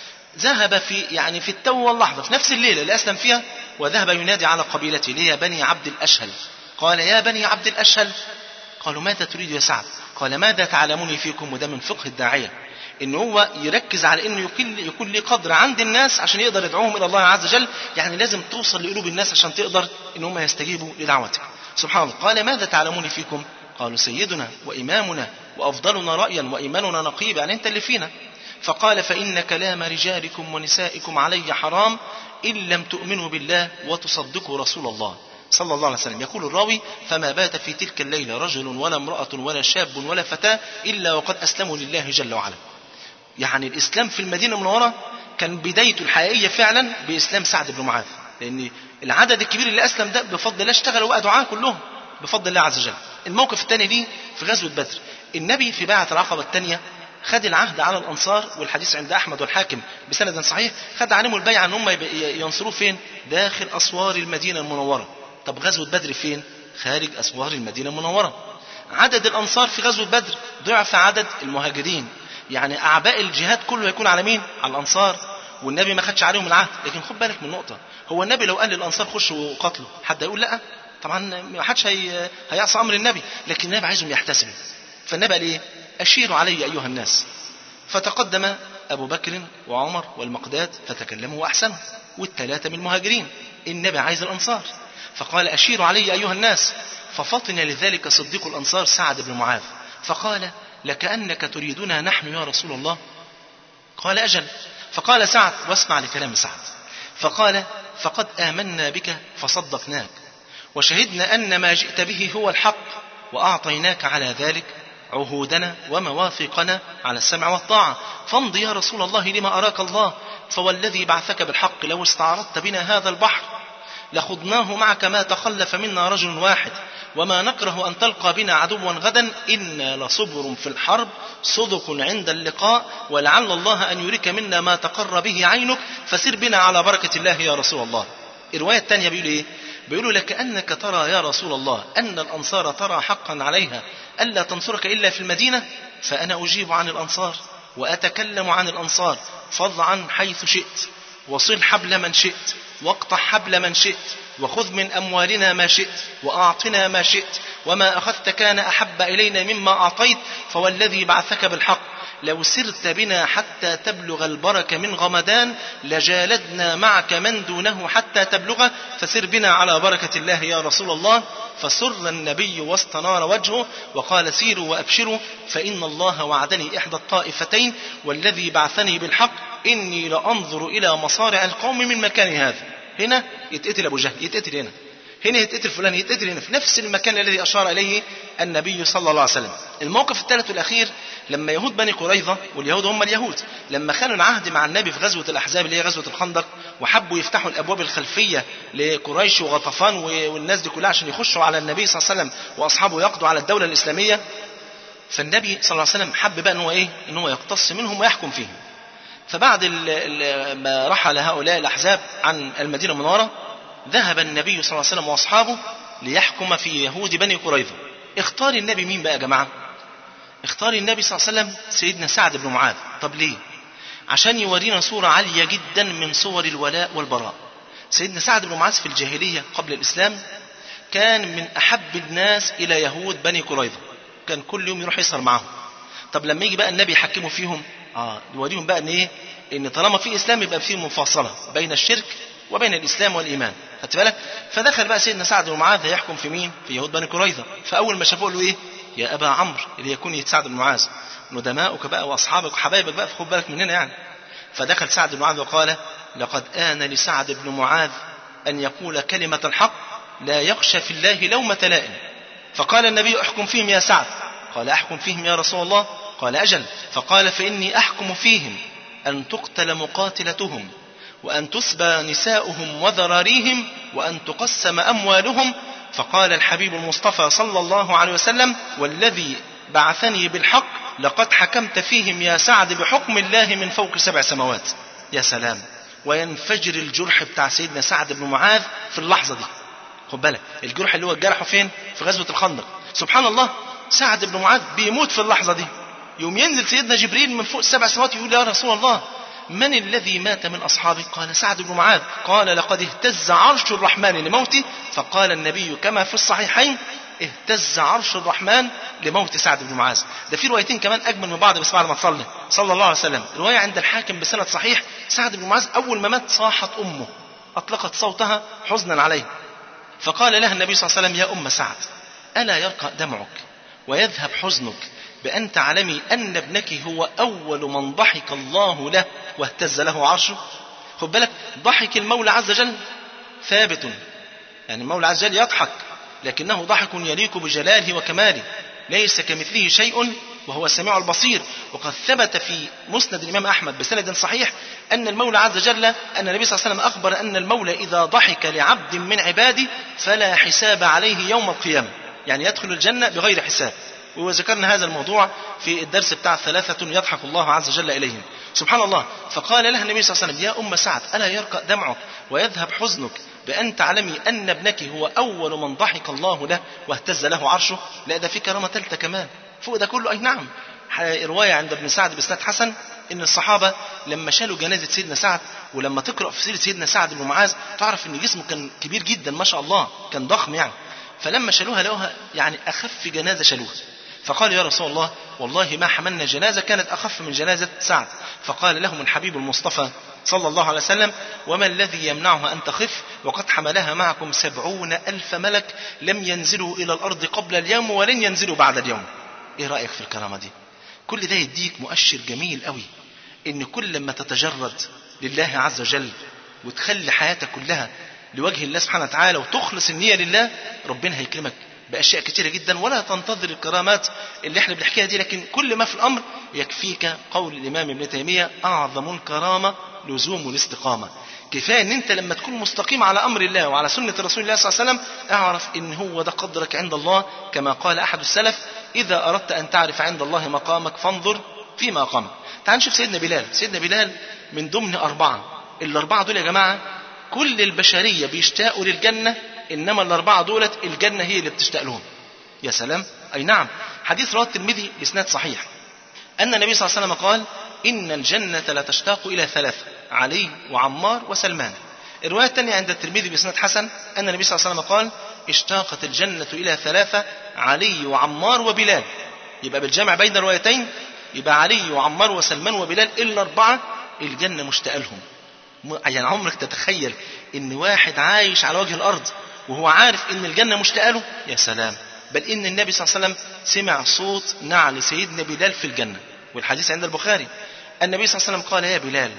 ذهب في يعني في التو واللحظه في نفس الليله اللي اسلم فيها وذهب ينادي على قبيلته اللي هي بني عبد الاشهل قال يا بني عبد الاشهل قالوا ماذا تريد يا سعد قال ماذا تعلمني فيكم وده من فقه الداعيه ان هو يركز على انه يكون يكون ليه قدر عند الناس عشان يقدر يدعوهم الى الله عز وجل يعني لازم توصل لقلوب الناس عشان تقدر ان هم يستجيبوا لدعوتك سبحان الله قال ماذا تعلمون فيكم قالوا سيدنا وامامنا وافضلنا رايا وايماننا نقيب يعني انت اللي فينا فقال فان كلام رجالكم ونسائكم علي حرام ان لم تؤمنوا بالله وتصدقوا رسول الله صلى الله عليه وسلم يقول الراوي فما بات في تلك الليلة رجل ولا امرأة ولا شاب ولا فتاة إلا وقد أسلموا لله جل وعلا يعني الإسلام في المدينة المنورة كان بدايته الحقيقية فعلا بإسلام سعد بن معاذ لأن العدد الكبير اللي أسلم ده بفضل الله اشتغلوا بقى دعاء كلهم بفضل الله عز وجل الموقف الثاني ليه في غزوة بدر النبي في باعة العقبة الثانية خد العهد على الانصار والحديث عند احمد والحاكم بسند صحيح خد عليهم البيعه ان هم ينصروه فين؟ داخل اسوار المدينه المنوره. طب غزوه بدر فين؟ خارج اسوار المدينه المنوره. عدد الانصار في غزوه بدر ضعف عدد المهاجرين. يعني اعباء الجهاد كله هيكون على مين؟ على الانصار. والنبي ما خدش عليهم العهد، لكن خد بالك من نقطه، هو النبي لو قال للانصار خشوا وقاتلوا، حد هيقول لا؟ طبعا ما حدش هي... هيعصى امر النبي، لكن النبي عايزهم يحتسبوا. فالنبي قال ايه؟ أشيروا علي أيها الناس فتقدم أبو بكر وعمر والمقداد فتكلموا وأحسنوا والثلاثة من المهاجرين النبي عايز الأنصار فقال أشيروا علي أيها الناس ففطن لذلك صديق الأنصار سعد بن معاذ فقال لكأنك تريدنا نحن يا رسول الله قال أجل فقال سعد واسمع لكلام سعد فقال فقد آمنا بك فصدقناك وشهدنا أن ما جئت به هو الحق وأعطيناك على ذلك عهودنا ومواثيقنا على السمع والطاعة فامض يا رسول الله لما أراك الله فوالذي بعثك بالحق لو استعرضت بنا هذا البحر لخضناه معك ما تخلف منا رجل واحد وما نكره أن تلقى بنا عدوا غدا إنا لصبر في الحرب صدق عند اللقاء ولعل الله أن يريك منا ما تقر به عينك فسر بنا على بركة الله يا رسول الله الرواية الثانية بيقول إيه بيقولوا لكأنك ترى يا رسول الله أن الأنصار ترى حقا عليها ألا تنصرك إلا في المدينة فأنا أجيب عن الأنصار وأتكلم عن الأنصار فض عن حيث شئت وصل حبل من شئت واقطع حبل من شئت وخذ من أموالنا ما شئت وأعطنا ما شئت وما أخذت كان أحب إلينا مما أعطيت فوالذي بعثك بالحق لو سرت بنا حتى تبلغ البرك من غمدان لجالدنا معك من دونه حتى تبلغه فسر بنا على بركة الله يا رسول الله فسر النبي واستنار وجهه وقال سيروا وأبشروا فإن الله وعدني إحدى الطائفتين والذي بعثني بالحق إني لأنظر إلى مصارع القوم من مكان هذا هنا يتقتل أبو جهل يتقتل هنا هنا يتقتل فلان يتقتل هنا في نفس المكان الذي أشار إليه النبي صلى الله عليه وسلم الموقف الثالث والأخير لما يهود بني قريظة واليهود هم اليهود لما خانوا العهد مع النبي في غزوة الأحزاب اللي هي غزوة الخندق وحبوا يفتحوا الأبواب الخلفية لقريش وغطفان والناس دي كلها عشان يخشوا على النبي صلى الله عليه وسلم وأصحابه يقضوا على الدولة الإسلامية فالنبي صلى الله عليه وسلم حب بقى ان هو ايه ان هو يقتص منهم ويحكم فيهم فبعد ال ال ما رحل هؤلاء الأحزاب عن المدينة المنورة ذهب النبي صلى الله عليه وسلم وأصحابه ليحكم في يهود بني قريظة اختار النبي مين بقى يا جماعة اختار النبي صلى الله عليه وسلم سيدنا سعد بن معاذ طب ليه عشان يورينا صورة عالية جدا من صور الولاء والبراء سيدنا سعد بن معاذ في الجاهلية قبل الإسلام كان من أحب الناس إلى يهود بني قريظة كان كل يوم يروح يسهر معاهم طب لما يجي بقى النبي يحكمه فيهم اه يوريهم بقى ان ايه ان طالما في اسلام يبقى في مفاصله بين الشرك وبين الاسلام والايمان خدت بالك فدخل بقى سيدنا سعد بن معاذ يحكم في مين في يهود بني قريظه فاول ما شافوه له ايه يا ابا عمرو اللي يكون سعد بن معاذ ندماؤك بقى واصحابك وحبايبك بقى فخد بالك مننا يعني فدخل سعد بن معاذ وقال لقد آن لسعد بن معاذ أن يقول كلمة الحق لا يخشى في الله لومة لائم فقال النبي احكم فيهم يا سعد قال احكم فيهم يا رسول الله قال أجل فقال فإني أحكم فيهم أن تقتل مقاتلتهم وأن تسبى نساؤهم وذراريهم وأن تقسم أموالهم فقال الحبيب المصطفى صلى الله عليه وسلم والذي بعثني بالحق لقد حكمت فيهم يا سعد بحكم الله من فوق سبع سماوات يا سلام وينفجر الجرح بتاع سيدنا سعد بن معاذ في اللحظة دي خد بالك الجرح اللي هو جرحه فين في غزوة الخندق سبحان الله سعد بن معاذ بيموت في اللحظة دي يوم ينزل سيدنا جبريل من فوق سبع سماوات يقول يا رسول الله من الذي مات من أصحابك قال سعد بن معاذ قال لقد اهتز عرش الرحمن لموتي فقال النبي كما في الصحيحين اهتز عرش الرحمن لموت سعد بن معاذ ده في روايتين كمان اجمل من بعض بس بعد ما تصلي صلى الله عليه وسلم روايه عند الحاكم بسند صحيح سعد بن معاذ اول ما مات صاحت امه اطلقت صوتها حزنا عليه فقال لها النبي صلى الله عليه وسلم يا ام سعد الا يرقى دمعك ويذهب حزنك بأن تعلمي أن ابنك هو أول من ضحك الله له واهتز له عرشه خد بالك ضحك المولى عز وجل ثابت يعني المولى عز وجل يضحك لكنه ضحك يليق بجلاله وكماله ليس كمثله شيء وهو السميع البصير وقد ثبت في مسند الإمام أحمد بسند صحيح أن المولى عز وجل أن النبي صلى الله عليه وسلم أخبر أن المولى إذا ضحك لعبد من عباده فلا حساب عليه يوم القيامة يعني يدخل الجنة بغير حساب وذكرنا هذا الموضوع في الدرس بتاع ثلاثة يضحك الله عز وجل إليهم سبحان الله فقال لها النبي صلى الله عليه وسلم يا أم سعد ألا يرقى دمعك ويذهب حزنك بأن تعلمي أن ابنك هو أول من ضحك الله له واهتز له عرشه لا ده في كرامة ثالثة كمان فوق ده كله أي نعم رواية عند ابن سعد بإسناد حسن إن الصحابة لما شالوا جنازة سيدنا سعد ولما تقرأ في سيرة سيدنا سعد بن معاذ تعرف إن جسمه كان كبير جدا ما شاء الله كان ضخم يعني فلما شالوها لقوها يعني أخف جنازة شالوها فقال يا رسول الله والله ما حملنا جنازة كانت أخف من جنازة سعد فقال لهم الحبيب المصطفى صلى الله عليه وسلم وما الذي يمنعها أن تخف وقد حملها معكم سبعون ألف ملك لم ينزلوا إلى الأرض قبل اليوم ولن ينزلوا بعد اليوم إيه رأيك في الكرامة دي كل ده يديك مؤشر جميل قوي إن كل ما تتجرد لله عز وجل وتخلي حياتك كلها لوجه الله سبحانه وتعالى وتخلص النية لله ربنا هيكرمك بأشياء كتيرة جدا ولا تنتظر الكرامات اللي احنا بنحكيها دي لكن كل ما في الأمر يكفيك قول الإمام ابن تيمية أعظم الكرامة لزوم الاستقامة كفاية ان انت لما تكون مستقيم على امر الله وعلى سنة رسول الله صلى الله عليه وسلم اعرف ان هو ده قدرك عند الله كما قال احد السلف اذا اردت ان تعرف عند الله مقامك فانظر في مقامك تعال نشوف سيدنا بلال سيدنا بلال من ضمن اربعة الاربعة دول يا جماعة كل البشرية بيشتاقوا للجنة انما الاربعة دولت الجنة هي اللي بتشتاق لهم يا سلام اي نعم حديث رواه الترمذي باسناد صحيح ان النبي صلى الله عليه وسلم قال إن الجنة لتشتاق إلى ثلاثة علي وعمار وسلمان الرواية الثانية عند الترمذي بإسناد حسن أن النبي صلى الله عليه وسلم قال اشتاقت الجنة إلى ثلاثة علي وعمار وبلال يبقى بالجمع بين الروايتين يبقى علي وعمار وسلمان وبلال إلا أربعة الجنة مشتاقة لهم يعني عمرك تتخيل إن واحد عايش على وجه الأرض وهو عارف إن الجنة مشتاقة له يا سلام بل إن النبي صلى الله عليه وسلم سمع صوت نعل سيدنا بلال في الجنة والحديث عند البخاري النبي صلى الله عليه وسلم قال يا بلال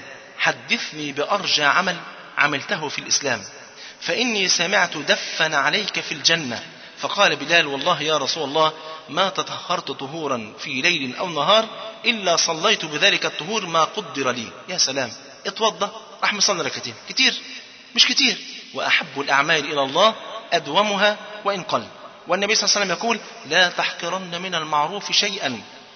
حدثني بأرجى عمل عملته في الإسلام فإني سمعت دفن عليك في الجنة فقال بلال والله يا رسول الله ما تطهرت طهورا في ليل أو نهار إلا صليت بذلك الطهور ما قدر لي يا سلام اتوضى راح مصلي ركعتين كتير مش كتير وأحب الأعمال إلى الله أدومها وإن قل والنبي صلى الله عليه وسلم يقول لا تحقرن من المعروف شيئا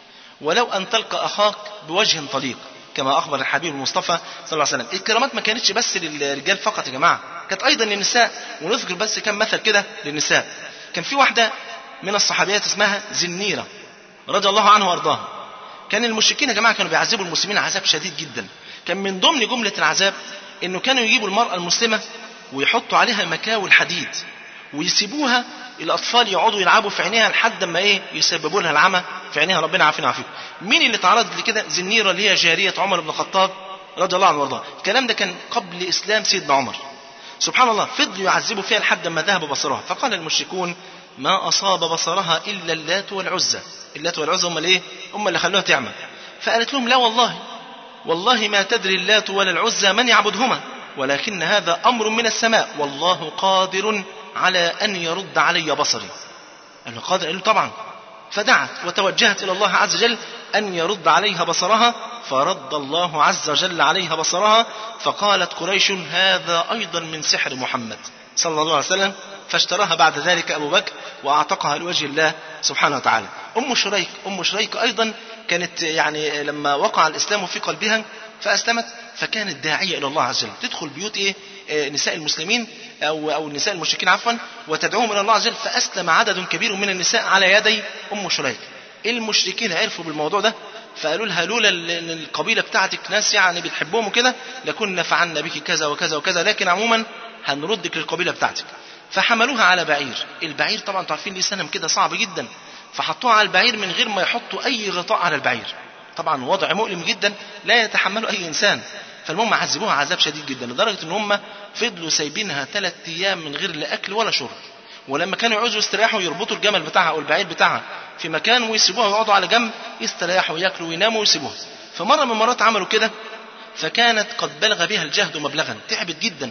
ولو أن تلقى أخاك بوجه طليق كما أخبر الحبيب المصطفى صلى الله عليه وسلم الكرامات ما كانتش بس للرجال فقط يا جماعة كانت أيضا للنساء ونذكر بس كم مثل كده للنساء كان في واحدة من الصحابيات اسمها زنيرة رضي الله عنها وارضاها كان المشركين يا جماعة كانوا بيعذبوا المسلمين عذاب شديد جدا كان من ضمن جملة العذاب انه كانوا يجيبوا المرأة المسلمة ويحطوا عليها مكاول حديد ويسيبوها الاطفال يقعدوا يلعبوا في عينيها لحد ما ايه يسببوا لها العمى في عينيها ربنا عافينا وعافيكم مين اللي تعرض لكده زنيره اللي هي جاريه عمر بن الخطاب رضي الله عنه وارضاه الكلام ده كان قبل اسلام سيدنا عمر سبحان الله فضلوا يعذبوا فيها لحد ما ذهب بصرها فقال المشركون ما اصاب بصرها الا اللات والعزى اللات والعزى هم الايه هم اللي خلوها تعمى فقالت لهم لا والله والله ما تدري اللات ولا العزى من يعبدهما ولكن هذا امر من السماء والله قادر على أن يرد علي بصري قال له قادر قال له طبعا فدعت وتوجهت إلى الله عز وجل أن يرد عليها بصرها فرد الله عز وجل عليها بصرها فقالت قريش هذا أيضا من سحر محمد صلى الله عليه وسلم فاشتراها بعد ذلك أبو بكر وأعتقها لوجه الله سبحانه وتعالى أم شريك أم شريك أيضا كانت يعني لما وقع الإسلام في قلبها فأسلمت فكانت داعية إلى الله عز وجل تدخل بيوت إيه نساء المسلمين أو أو النساء المشركين عفوا وتدعوهم إلى الله عز وجل فأسلم عدد كبير من النساء على يدي أم شريك المشركين عرفوا بالموضوع ده فقالوا لها لولا ان القبيله بتاعتك ناس يعني بتحبهم وكده لكنا فعلنا بك كذا وكذا وكذا لكن عموما هنردك للقبيله بتاعتك فحملوها على بعير البعير طبعا انتوا عارفين ليه سنم كده صعب جدا فحطوها على البعير من غير ما يحطوا اي غطاء على البعير طبعا وضع مؤلم جدا لا يتحمله اي انسان فالمهم عذبوها عذاب شديد جدا لدرجه ان هم فضلوا سايبينها ثلاث ايام من غير لا اكل ولا شرب ولما كانوا يعوزوا يستريحوا يربطوا الجمل بتاعها او البعير بتاعها في مكان ويسيبوها ويقعدوا على جنب يستريحوا وياكلوا ويناموا ويسيبوها فمره من المرات عملوا كده فكانت قد بلغ بها الجهد مبلغا تعبت جدا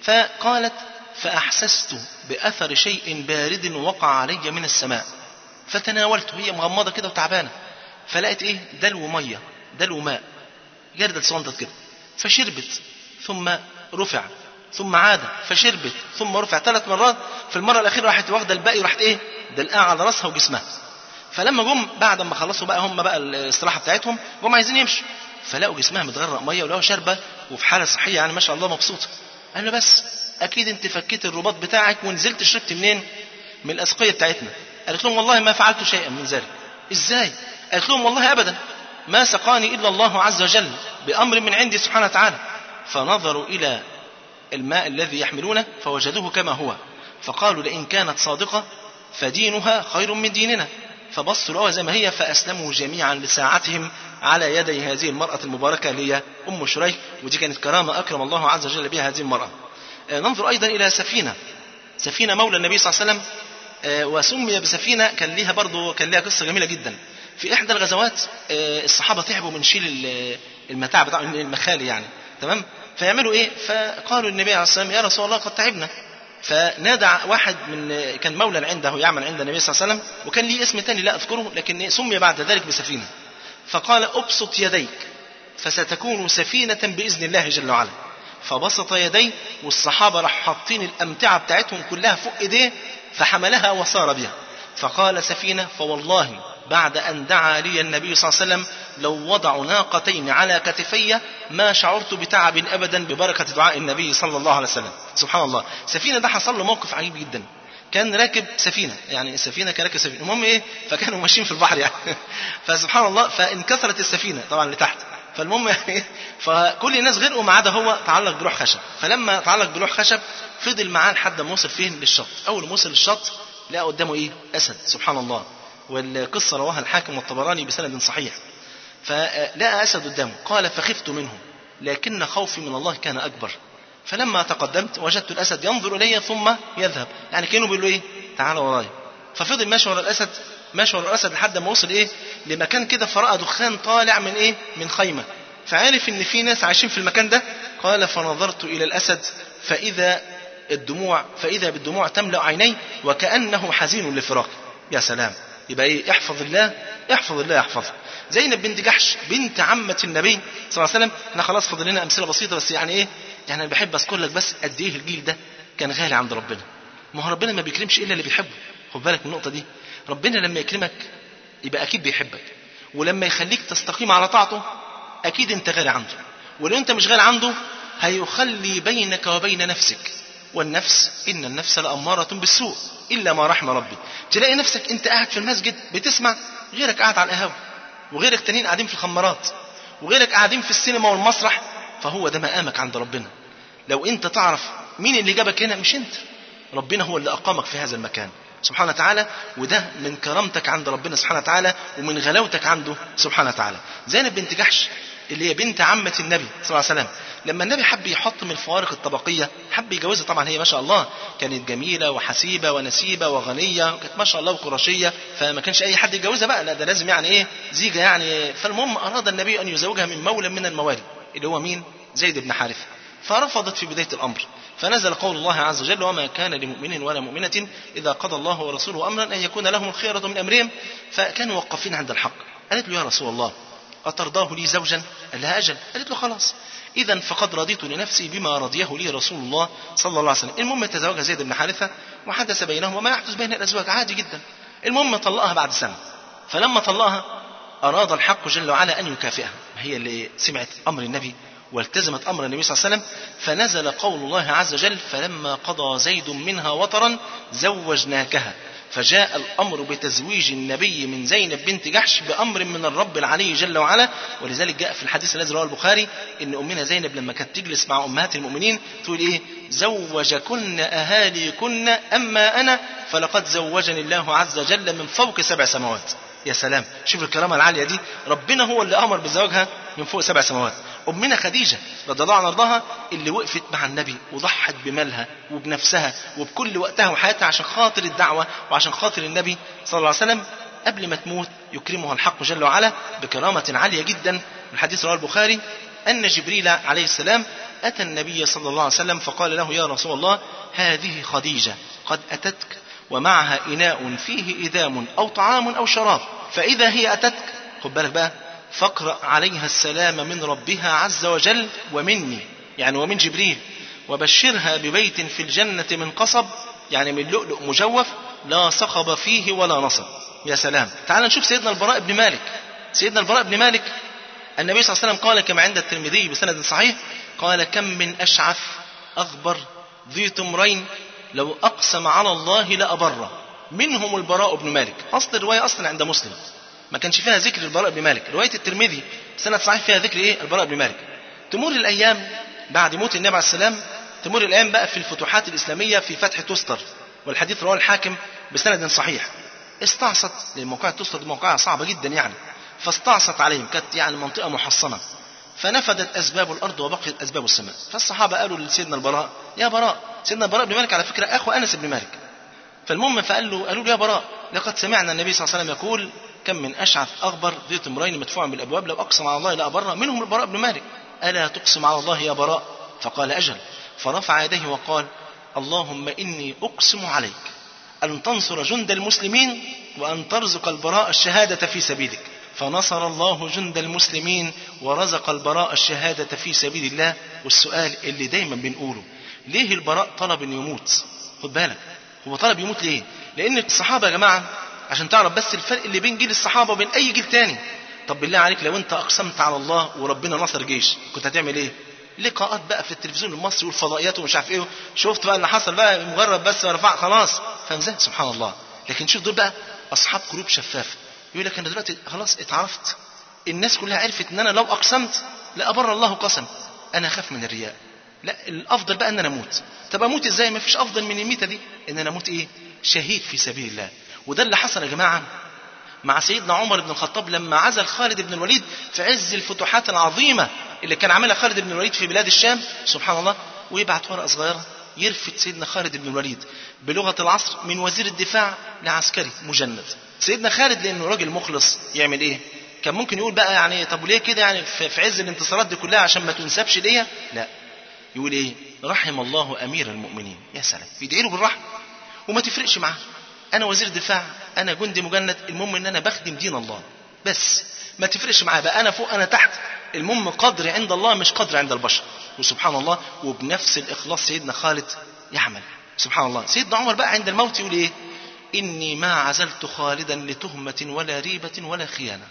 فقالت فاحسست باثر شيء بارد وقع علي من السماء فتناولته هي مغمضه كده وتعبانه فلقيت ايه دلو ميه دلو ماء جردل صندت كده فشربت ثم رفع ثم عاد فشربت ثم رفع ثلاث مرات في المرة الأخيرة راحت واخدة الباقي وراحت إيه دلقاها على راسها وجسمها فلما جم بعد ما خلصوا بقى هم بقى الاستراحة بتاعتهم جم عايزين يمشوا فلقوا جسمها متغرق مية ولقوا شاربة وفي حالة صحية يعني ما شاء الله مبسوطة قال له بس أكيد أنت فكيت الرباط بتاعك ونزلت شربت منين من الأسقية بتاعتنا قالت لهم والله ما فعلت شيئا من ذلك إزاي قالت لهم والله أبدا ما سقاني إلا الله عز وجل بأمر من عندي سبحانه وتعالى فنظروا إلى الماء الذي يحملونه فوجدوه كما هو فقالوا لئن كانت صادقة فدينها خير من ديننا فبصوا لقوها زي ما هي فأسلموا جميعا لساعتهم على يدي هذه المرأة المباركة اللي هي أم شريح ودي كانت كرامة أكرم الله عز وجل بها هذه المرأة آه، ننظر أيضا إلى سفينة سفينة مولى النبي صلى الله عليه وسلم آه، وسمي بسفينة كان ليها برضو كان ليها قصة جميلة جدا في إحدى الغزوات آه، الصحابة تعبوا من شيل ال- المتاع بتاع المخالي يعني تمام فيعملوا إيه فقالوا للنبي عليه الصلاة والسلام يا رسول الله قد تعبنا فنادى واحد من كان مولى عنده يعمل عند النبي صلى الله عليه وسلم وكان ليه اسم تاني لا أذكره لكن سمي بعد ذلك بسفينة فقال أبسط يديك فستكون سفينة بإذن الله جل وعلا فبسط يديه والصحابة راح حاطين الأمتعة بتاعتهم كلها فوق إيديه فحملها وصار بها فقال سفينة فوالله بعد أن دعا لي النبي صلى الله عليه وسلم لو وضعوا ناقتين على كتفي ما شعرت بتعب أبدا ببركة دعاء النبي صلى الله عليه وسلم سبحان الله سفينة ده حصل له موقف عجيب جدا كان راكب سفينة يعني السفينة كان راكب سفينة المهم إيه فكانوا ماشيين في البحر يعني فسبحان الله فانكسرت السفينة طبعا لتحت فالمهم يعني فكل الناس غرقوا ما عدا هو تعلق بلوح خشب فلما تعلق بلوح خشب فضل معاه لحد ما وصل فين للشط اول ما وصل للشط لقى قدامه ايه اسد سبحان الله والقصه رواها الحاكم والطبراني بسند صحيح فلقى اسد قدامه قال فخفت منه لكن خوفي من الله كان اكبر فلما تقدمت وجدت الاسد ينظر الي ثم يذهب يعني كانه بيقول له ايه تعال ورايا ففضل ماشي ورا الاسد ماشي ورا الاسد لحد ما وصل ايه لمكان كده فراى دخان طالع من ايه من خيمه فعرف ان في ناس عايشين في المكان ده قال فنظرت الى الاسد فاذا الدموع فاذا بالدموع تملا عيني وكانه حزين لفراقي يا سلام يبقى ايه احفظ الله احفظ الله يحفظك زينب بنت جحش بنت عمة النبي صلى الله عليه وسلم احنا خلاص فاضل لنا امثله بسيطه بس يعني ايه يعني انا بحب اذكر لك بس قد ايه الجيل ده كان غالي عند ربنا ما هو ربنا ما بيكرمش الا اللي بيحبه خد بالك من النقطه دي ربنا لما يكرمك يبقى اكيد بيحبك ولما يخليك تستقيم على طاعته اكيد انت غالي عنده ولو انت مش غالي عنده هيخلي بينك وبين نفسك والنفس ان النفس لاماره بالسوء الا ما رحم ربي تلاقي نفسك انت قاعد في المسجد بتسمع غيرك قاعد على القهاوي وغيرك تانيين قاعدين في الخمارات وغيرك قاعدين في السينما والمسرح فهو ده مقامك عند ربنا لو انت تعرف مين اللي جابك هنا مش انت ربنا هو اللي اقامك في هذا المكان سبحانه وتعالى وده من كرامتك عند ربنا سبحانه وتعالى ومن غلاوتك عنده سبحانه وتعالى زينب بنت جحش اللي هي بنت عمة النبي صلى الله عليه وسلم لما النبي حب يحط من الفوارق الطبقية حب يجوزها طبعا هي ما شاء الله كانت جميلة وحسيبة ونسيبة وغنية وكانت ما شاء الله وقرشية فما كانش أي حد يتجوزها بقى لا ده لازم يعني إيه زيجة يعني فالمهم أراد النبي أن يزوجها من مولى من الموالي اللي هو مين زيد بن حارثة فرفضت في بداية الأمر فنزل قول الله عز وجل وما كان لمؤمن ولا مؤمنة إذا قضى الله ورسوله أمرا أن يكون لهم الخيرة من أمرهم فكانوا موقفين عند الحق قالت له يا رسول الله أترضاه لي زوجا قال لها أجل قالت له خلاص إذا فقد رضيت لنفسي بما رضيه لي رسول الله صلى الله عليه وسلم المهم تزوجها زيد بن حارثة وحدث بينهم وما يحدث بين الأزواج عادي جدا المهم طلقها بعد سنة فلما طلقها أراد الحق جل وعلا أن يكافئها هي اللي سمعت أمر النبي والتزمت أمر النبي صلى الله عليه وسلم فنزل قول الله عز وجل فلما قضى زيد منها وطرا زوجناكها فجاء الأمر بتزويج النبي من زينب بنت جحش بأمر من الرب العلي جل وعلا ولذلك جاء في الحديث الذي رواه البخاري إن أمنا زينب لما كانت تجلس مع أمهات المؤمنين تقول إيه زوجكن أهاليكن أما أنا فلقد زوجني الله عز وجل من فوق سبع سماوات يا سلام شوف الكرامة العالية دي ربنا هو اللي أمر بزواجها من فوق سبع سماوات أمنا خديجة رضي الله عنها وارضاها اللي وقفت مع النبي وضحت بمالها وبنفسها وبكل وقتها وحياتها عشان خاطر الدعوة وعشان خاطر النبي صلى الله عليه وسلم قبل ما تموت يكرمها الحق جل وعلا بكرامة عالية جدا الحديث رواه البخاري أن جبريل عليه السلام أتى النبي صلى الله عليه وسلم فقال له يا رسول الله هذه خديجة قد أتتك ومعها إناء فيه إدام أو طعام أو شراب فإذا هي أتتك خد بالك بقى فاقرأ عليها السلام من ربها عز وجل ومني يعني ومن جبريل وبشرها ببيت في الجنة من قصب يعني من لؤلؤ مجوف لا صخب فيه ولا نصب يا سلام تعال نشوف سيدنا البراء بن مالك سيدنا البراء بن مالك النبي صلى الله عليه وسلم قال كما عند الترمذي بسند صحيح قال كم من أشعث أغبر ذي تمرين لو أقسم على الله لأبره منهم البراء بن مالك أصل الرواية أصلا عند مسلم ما كانش فيها ذكر البراء بن مالك رواية الترمذي سند صحيح فيها ذكر إيه البراء بن مالك تمر الأيام بعد موت النبي عليه السلام تمر الأيام بقى في الفتوحات الإسلامية في فتح تستر والحديث رواه الحاكم بسند صحيح استعصت لان موقع التسطى دي موقعها صعبه جدا يعني فاستعصت عليهم كانت يعني منطقه محصنه فنفدت اسباب الارض وبقيت اسباب السماء فالصحابه قالوا لسيدنا البراء يا براء سيدنا البراء بن مالك على فكره اخو انس بن مالك فالمهم فقال له قالوا له يا براء لقد سمعنا النبي صلى الله عليه وسلم يقول كم من اشعث اغبر ذي تمرين مدفوع بالابواب لو اقسم على الله لابر منهم البراء بن مالك الا تقسم على الله يا براء فقال اجل فرفع يديه وقال اللهم اني اقسم عليك ان تنصر جند المسلمين وان ترزق البراء الشهاده في سبيلك فنصر الله جند المسلمين ورزق البراء الشهاده في سبيل الله والسؤال اللي دايما بنقوله ليه البراء طلب انه يموت خد بالك هو طلب يموت ليه لان الصحابه يا جماعه عشان تعرف بس الفرق اللي بين جيل الصحابه وبين اي جيل تاني طب بالله عليك لو انت اقسمت على الله وربنا نصر جيش كنت هتعمل ايه لقاءات بقى في التلفزيون المصري والفضائيات ومش عارف ايه شفت بقى اللي حصل بقى مجرد بس رفع خلاص فاهم ازاي سبحان الله لكن شوف دول بقى اصحاب قلوب شفافه يقول لك انا دلوقتي خلاص اتعرفت الناس كلها عرفت ان انا لو اقسمت لابر الله قسم انا اخاف من الرياء لا الافضل بقى ان انا اموت طب اموت ازاي ما فيش افضل من الميته دي ان انا اموت ايه شهيد في سبيل الله وده اللي حصل يا جماعه مع سيدنا عمر بن الخطاب لما عزل خالد بن الوليد في عز الفتوحات العظيمة اللي كان عاملها خالد بن الوليد في بلاد الشام سبحان الله ويبعت ورقة صغيرة يرفد سيدنا خالد بن الوليد بلغة العصر من وزير الدفاع لعسكري مجند سيدنا خالد لأنه راجل مخلص يعمل إيه كان ممكن يقول بقى يعني طب وليه كده يعني في عز الانتصارات دي كلها عشان ما تنسبش ليا لا يقول ايه رحم الله امير المؤمنين يا سلام بيدعي له بالرحمه وما تفرقش معاه انا وزير دفاع انا جندي مجند المهم ان انا بخدم دين الله بس ما تفرقش معاه بقى انا فوق انا تحت المهم قدر عند الله مش قدر عند البشر وسبحان الله وبنفس الاخلاص سيدنا خالد يعمل سبحان الله سيدنا عمر بقى عند الموت يقول ايه اني ما عزلت خالدا لتهمه ولا ريبه ولا خيانه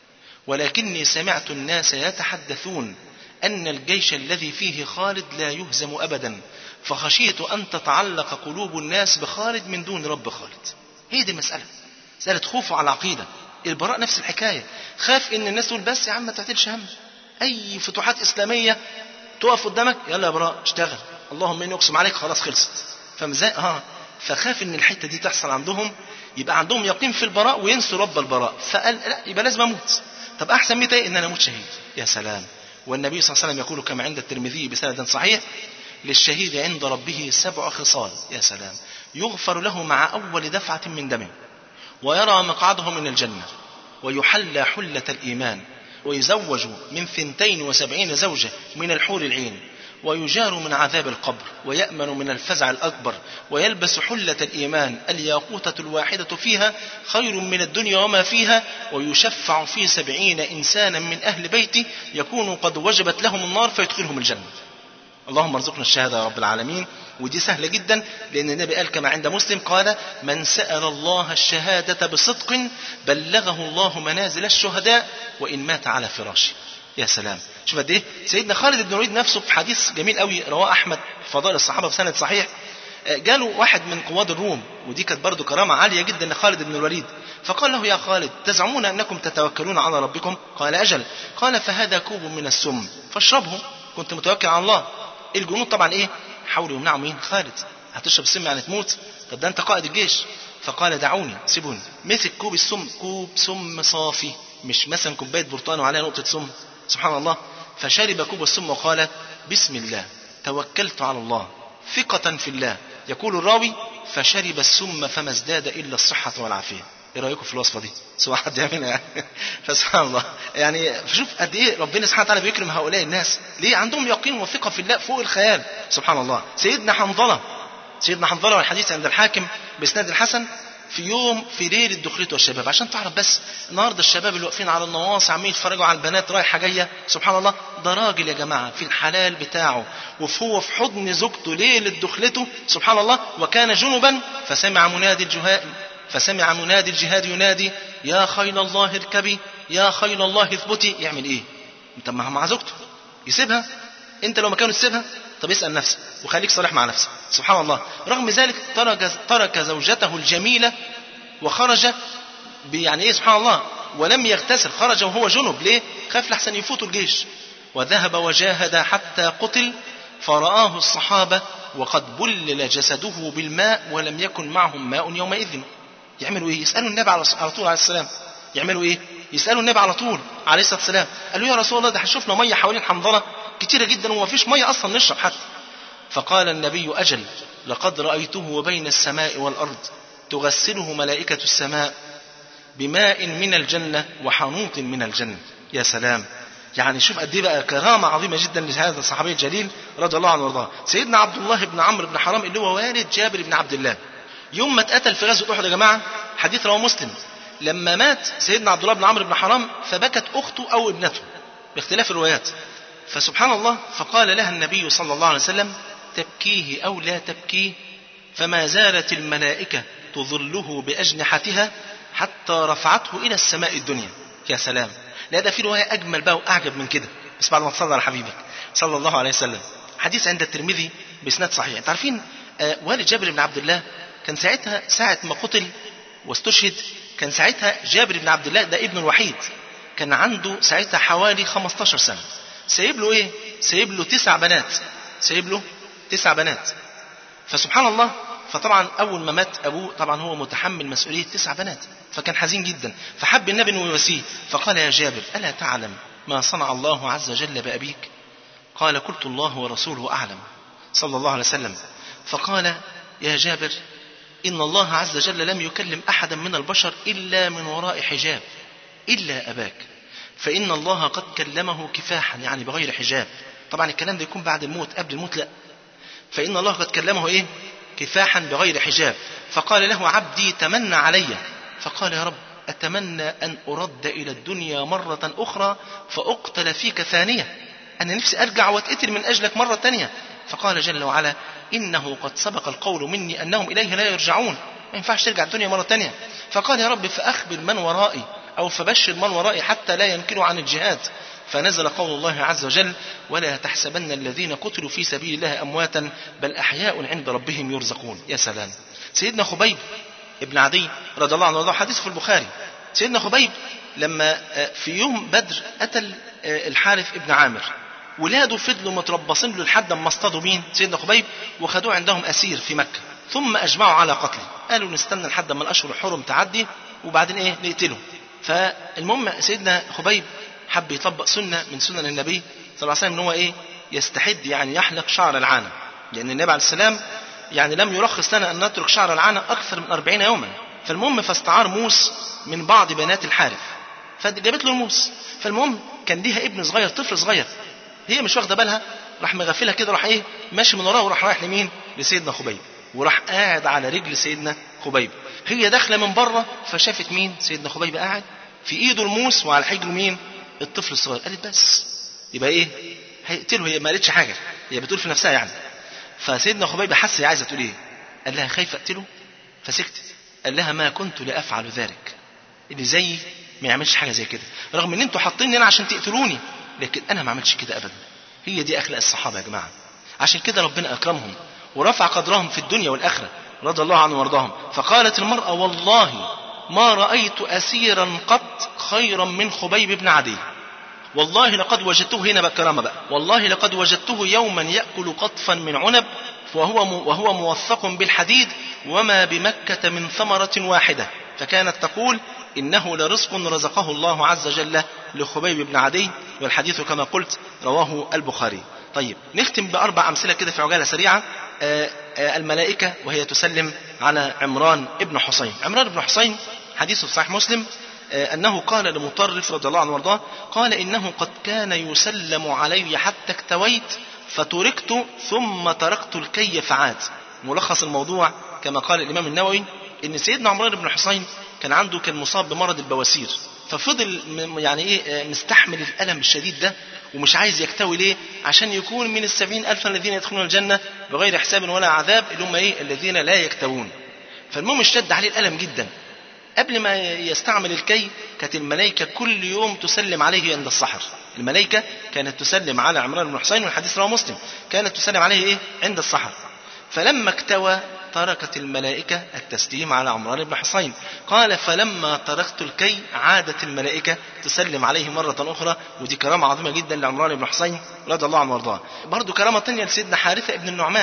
ولكني سمعت الناس يتحدثون ان الجيش الذي فيه خالد لا يهزم ابدا فخشيت أن تتعلق قلوب الناس بخالد من دون رب خالد هي دي المسألة مسألة خوفه على العقيدة البراء نفس الحكاية خاف ان الناس تقول بس يا عم ما تعتلش هم اي فتوحات اسلامية تقف قدامك يلا يا براء اشتغل اللهم اني اقسم عليك خلاص خلصت فاهم ازاي اه فخاف ان الحتة دي تحصل عندهم يبقى عندهم يقين في البراء وينسوا رب البراء فقال لا يبقى لازم اموت طب احسن ميت ايه ان انا اموت شهيد يا سلام والنبي صلى الله عليه وسلم يقول كما عند الترمذي بسند صحيح للشهيد عند ربه سبع خصال يا سلام يغفر له مع أول دفعة من دمه ويرى مقعده من الجنة ويحلى حلة الإيمان ويزوج من ثنتين وسبعين زوجة من الحور العين ويجار من عذاب القبر ويأمن من الفزع الأكبر ويلبس حلة الإيمان الياقوتة الواحدة فيها خير من الدنيا وما فيها ويشفع في سبعين إنسانا من أهل بيته يكون قد وجبت لهم النار فيدخلهم الجنة اللهم ارزقنا الشهادة يا رب العالمين ودي سهلة جدا لأن النبي قال كما عند مسلم قال من سأل الله الشهادة بصدق بلغه الله منازل الشهداء وإن مات على فراشه يا سلام شوف قد ايه سيدنا خالد بن الوليد نفسه في حديث جميل قوي رواه احمد في فضائل الصحابه بسند صحيح جاله واحد من قواد الروم ودي كانت برضه كرامه عاليه جدا لخالد بن الوليد فقال له يا خالد تزعمون انكم تتوكلون على ربكم قال اجل قال فهذا كوب من السم فاشربه كنت متوكل على الله الجنود طبعا ايه حاولوا يمنعوا مين خالد هتشرب السم يعني تموت طب ده انت قائد الجيش فقال دعوني سيبوني مسك كوب السم كوب سم صافي مش مثلا كوبايه برتقال وعليها نقطه سم سبحان الله فشرب كوب السم وقال بسم الله توكلت على الله ثقة في الله يقول الراوي فشرب السم فما ازداد إلا الصحة والعافية ايه رايكم في الوصفه دي؟ سواء حد يعملها يعني فسبحان الله يعني شوف قد ايه ربنا سبحانه وتعالى بيكرم هؤلاء الناس ليه عندهم يقين وثقه في الله فوق الخيال سبحان الله سيدنا حنظله سيدنا حنظله والحديث عند الحاكم باسناد الحسن في يوم في ليلة دخلته الشباب عشان تعرف بس النهارده الشباب اللي واقفين على النواصي عمالين يتفرجوا على البنات رايحه جايه سبحان الله ده راجل يا جماعه في الحلال بتاعه وهو في حضن زوجته ليلة دخلته سبحان الله وكان جنبا فسمع منادي الجهاد فسمع منادي الجهاد ينادي يا خيل الله اركبي يا خيل الله اثبتي يعمل ايه انت ما مع زوجته يسيبها انت لو مكانه تسيبها طب اسال نفسك وخليك صريح مع نفسك سبحان الله رغم ذلك ترك ترك زوجته الجميله وخرج يعني ايه سبحان الله ولم يغتسل خرج وهو جنب ليه خاف لحسن يفوتوا الجيش وذهب وجاهد حتى قتل فرآه الصحابة وقد بلل جسده بالماء ولم يكن معهم ماء يومئذ يعملوا ايه يسالوا النبي على على طول عليه السلام يعملوا ايه يسالوا النبي على طول عليه الصلاه والسلام قالوا يا رسول الله ده شفنا ميه حوالين حنظله كتيره جدا وما فيش ميه اصلا نشرب حتى فقال النبي اجل لقد رايته بين السماء والارض تغسله ملائكه السماء بماء من الجنه وحنوط من الجنه يا سلام يعني شوف قد ايه بقى كرامه عظيمه جدا لهذا الصحابي الجليل رضي الله عنه وارضاه سيدنا عبد الله بن عمرو بن حرام اللي هو والد جابر بن عبد الله يوم ما اتقتل في غزوه احد يا جماعه حديث رواه مسلم لما مات سيدنا عبد الله بن عمرو بن حرام فبكت اخته او ابنته باختلاف الروايات فسبحان الله فقال لها النبي صلى الله عليه وسلم تبكيه او لا تبكيه فما زالت الملائكه تظله باجنحتها حتى رفعته الى السماء الدنيا يا سلام لا ده في روايه اجمل بقى واعجب من كده بس بعد ما تصلي على حبيبك صلى الله عليه وسلم حديث عند الترمذي باسناد صحيح انت عارفين آه والد جابر بن عبد الله كان ساعتها ساعه ما قتل واستشهد كان ساعتها جابر بن عبد الله ده ابنه الوحيد كان عنده ساعتها حوالي 15 سنه سايب له ايه سايب له تسع بنات سايب له تسع بنات فسبحان الله فطبعا اول ما مات ابوه طبعا هو متحمل مسؤوليه تسع بنات فكان حزين جدا فحب النبي انه يواسيه فقال يا جابر الا تعلم ما صنع الله عز وجل بابيك قال قلت الله ورسوله اعلم صلى الله عليه وسلم فقال يا جابر ان الله عز وجل لم يكلم احدا من البشر الا من وراء حجاب الا اباك فان الله قد كلمه كفاحا يعني بغير حجاب طبعا الكلام ده يكون بعد الموت قبل الموت لا فان الله قد كلمه ايه كفاحا بغير حجاب فقال له عبدي تمنى علي فقال يا رب أتمنى أن أرد إلى الدنيا مرة أخرى فأقتل فيك ثانية أنا نفسي أرجع وأتقتل من أجلك مرة ثانية فقال جل وعلا إنه قد سبق القول مني أنهم إليه لا يرجعون ما ينفعش ترجع الدنيا مرة ثانية فقال يا رب فأخبر من ورائي أو فبشر من ورائي حتى لا ينكلوا عن الجهاد فنزل قول الله عز وجل ولا تحسبن الذين قتلوا في سبيل الله أمواتا بل أحياء عند ربهم يرزقون يا سلام سيدنا خبيب ابن عدي رضي الله عنه وارضاه حديث في البخاري سيدنا خبيب لما في يوم بدر قتل الحارث ابن عامر ولاده فضلوا متربصين له لحد ما اصطادوا مين سيدنا خبيب وخدوه عندهم اسير في مكه ثم اجمعوا على قتله قالوا نستنى لحد ما الاشهر الحرم تعدي وبعدين ايه نقتله فالمهم سيدنا خبيب حب يطبق سنه من سنن النبي صلى الله عليه وسلم ان هو ايه يستحد يعني يحلق شعر العانه لان النبي عليه السلام يعني لم يرخص لنا أن نترك شعر العانة أكثر من أربعين يوما فالمهم فاستعار موس من بعض بنات الحارث فجابت له الموس فالمهم كان ليها ابن صغير طفل صغير هي مش واخده بالها راح مغفلها كده راح ايه ماشي من وراه وراح رايح لمين لسيدنا خبيب وراح قاعد على رجل سيدنا خبيب هي داخله من بره فشافت مين سيدنا خبيب قاعد في ايده الموس وعلى حجره مين الطفل الصغير قالت بس يبقى ايه هيقتله هي ما قالتش حاجه هي بتقول في نفسها يعني فسيدنا خبيب حس هي عايزه تقول ايه قال لها خايف اقتله فسكتت قال لها ما كنت لافعل ذلك اللي زيي ما يعملش حاجه زي كده رغم ان انتوا حاطيني هنا عشان تقتلوني لكن انا ما عملتش كده ابدا هي دي اخلاق الصحابه يا جماعه عشان كده ربنا اكرمهم ورفع قدرهم في الدنيا والاخره رضي الله عنهم وارضاهم فقالت المراه والله ما رايت اسيرا قط خيرا من خبيب بن عدي والله لقد وجدته هنا بقى كرامه بقى والله لقد وجدته يوما ياكل قطفا من عنب وهو وهو موثق بالحديد وما بمكه من ثمره واحده فكانت تقول انه لرزق رزقه الله عز وجل لخبيب بن عدي والحديث كما قلت رواه البخاري طيب نختم باربع امثله كده في عجاله سريعه آآ آآ الملائكه وهي تسلم على عمران ابن حسين عمران بن حسين حديثه في صحيح مسلم أنه قال لمطرف رضي الله عنه وارضاه قال إنه قد كان يسلم علي حتى اكتويت فتركت ثم تركت الكي فعاد ملخص الموضوع كما قال الإمام النووي إن سيدنا عمران بن حسين كان عنده كان مصاب بمرض البواسير ففضل يعني إيه مستحمل الألم الشديد ده ومش عايز يكتوي ليه عشان يكون من السبعين ألفا الذين يدخلون الجنة بغير حساب ولا عذاب اللي هم إيه الذين لا يكتوون فالمهم اشتد عليه الألم جدا قبل ما يستعمل الكي كانت الملائكة كل يوم تسلم عليه عند السحر الملائكة كانت تسلم على عمران بن حسين والحديث رواه مسلم كانت تسلم عليه إيه عند السحر فلما اكتوى تركت الملائكة التسليم على عمران بن حسين قال فلما تركت الكي عادت الملائكة تسلم عليه مرة أخرى ودي كرامة عظيمة جدا لعمران بن حسين رضي الله عنه وارضاه برضه كرامة تانية لسيدنا حارثة ابن النعمان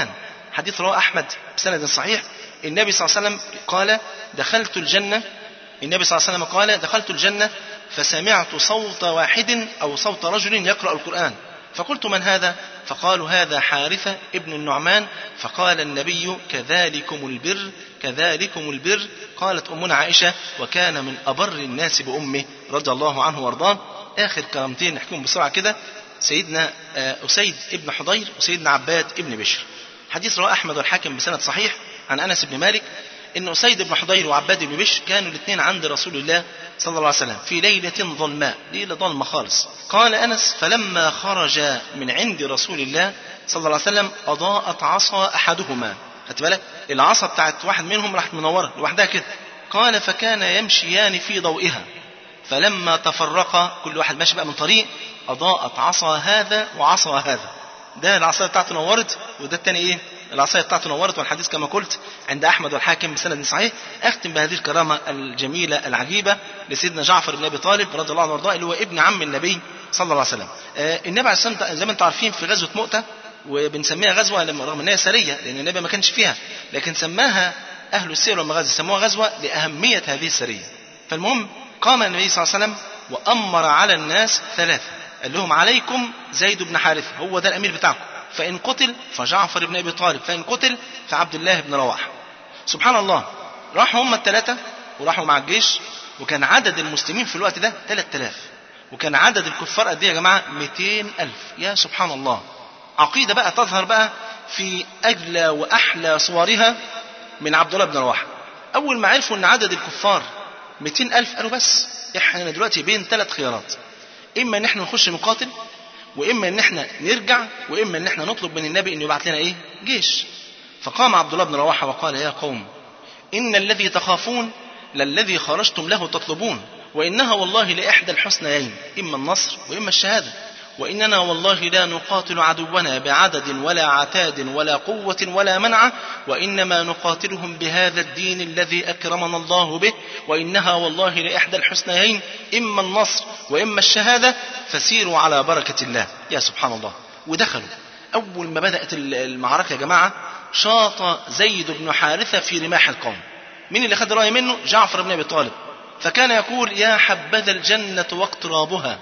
حديث رواه أحمد بسند صحيح النبي صلى الله عليه وسلم قال دخلت الجنة النبي صلى الله عليه وسلم قال دخلت الجنة فسمعت صوت واحد أو صوت رجل يقرأ القرآن فقلت من هذا فقالوا هذا حارثة ابن النعمان فقال النبي كذلكم البر كذلكم البر قالت أمنا عائشة وكان من أبر الناس بأمه رضي الله عنه وارضاه آخر كلامتين نحكيهم بسرعة كده سيدنا أسيد ابن حضير وسيدنا عباد ابن بشر حديث رواه أحمد والحاكم بسند صحيح عن أنس بن مالك ان اسيد بن حضير وعباد بن بشر كانوا الاثنين عند رسول الله صلى الله عليه وسلم في ليله ظلماء ليله ظلمه خالص قال انس فلما خرج من عند رسول الله صلى الله عليه وسلم اضاءت عصا احدهما خدت بالك العصا بتاعت واحد منهم راحت منوره لوحدها كده قال فكان يمشيان في ضوئها فلما تفرقا كل واحد ماشي بقى من طريق اضاءت عصا هذا وعصا هذا ده العصايه بتاعته نورت وده الثاني ايه العصايه بتاعته نورت والحديث كما قلت عند احمد والحاكم بسند صحيح اختم بهذه الكرامه الجميله العجيبه لسيدنا جعفر بن ابي طالب رضي الله عنه وارضاه اللي هو ابن عم النبي صلى الله عليه وسلم آه النبي عليه الصلاه والسلام زي ما انتم عارفين في غزوه مؤته وبنسميها غزوه لما رغم انها سريه لان النبي ما كانش فيها لكن سماها اهل السير والمغازي سموها غزوه لاهميه هذه السريه فالمهم قام النبي صلى الله عليه وسلم وامر على الناس ثلاثه قال لهم عليكم زيد بن حارثه هو ده الامير بتاعكم فإن قتل فجعفر بن أبي طالب فإن قتل فعبد الله بن رواحة سبحان الله راحوا هم الثلاثة وراحوا مع الجيش وكان عدد المسلمين في الوقت ده 3000 وكان عدد الكفار قد ايه يا جماعة 200 ألف يا سبحان الله عقيدة بقى تظهر بقى في أجلى وأحلى صورها من عبد الله بن رواحة أول ما عرفوا أن عدد الكفار 200 ألف قالوا بس احنا دلوقتي بين ثلاث خيارات إما أن احنا نخش نقاتل واما ان احنا نرجع واما ان احنا نطلب من النبي انه يبعث لنا ايه جيش فقام عبد الله بن رواحه وقال يا قوم ان الذي تخافون للذي خرجتم له تطلبون وانها والله لاحدى الحسنيين اما النصر واما الشهاده واننا والله لا نقاتل عدونا بعدد ولا عتاد ولا قوه ولا منعه وانما نقاتلهم بهذا الدين الذي اكرمنا الله به وانها والله لاحدى الحسنيين اما النصر واما الشهاده فسيروا على بركه الله يا سبحان الله ودخلوا اول ما بدات المعركه يا جماعه شاط زيد بن حارثه في رماح القوم مين اللي خد رايه منه جعفر بن ابي طالب فكان يقول يا حبذا الجنه واقترابها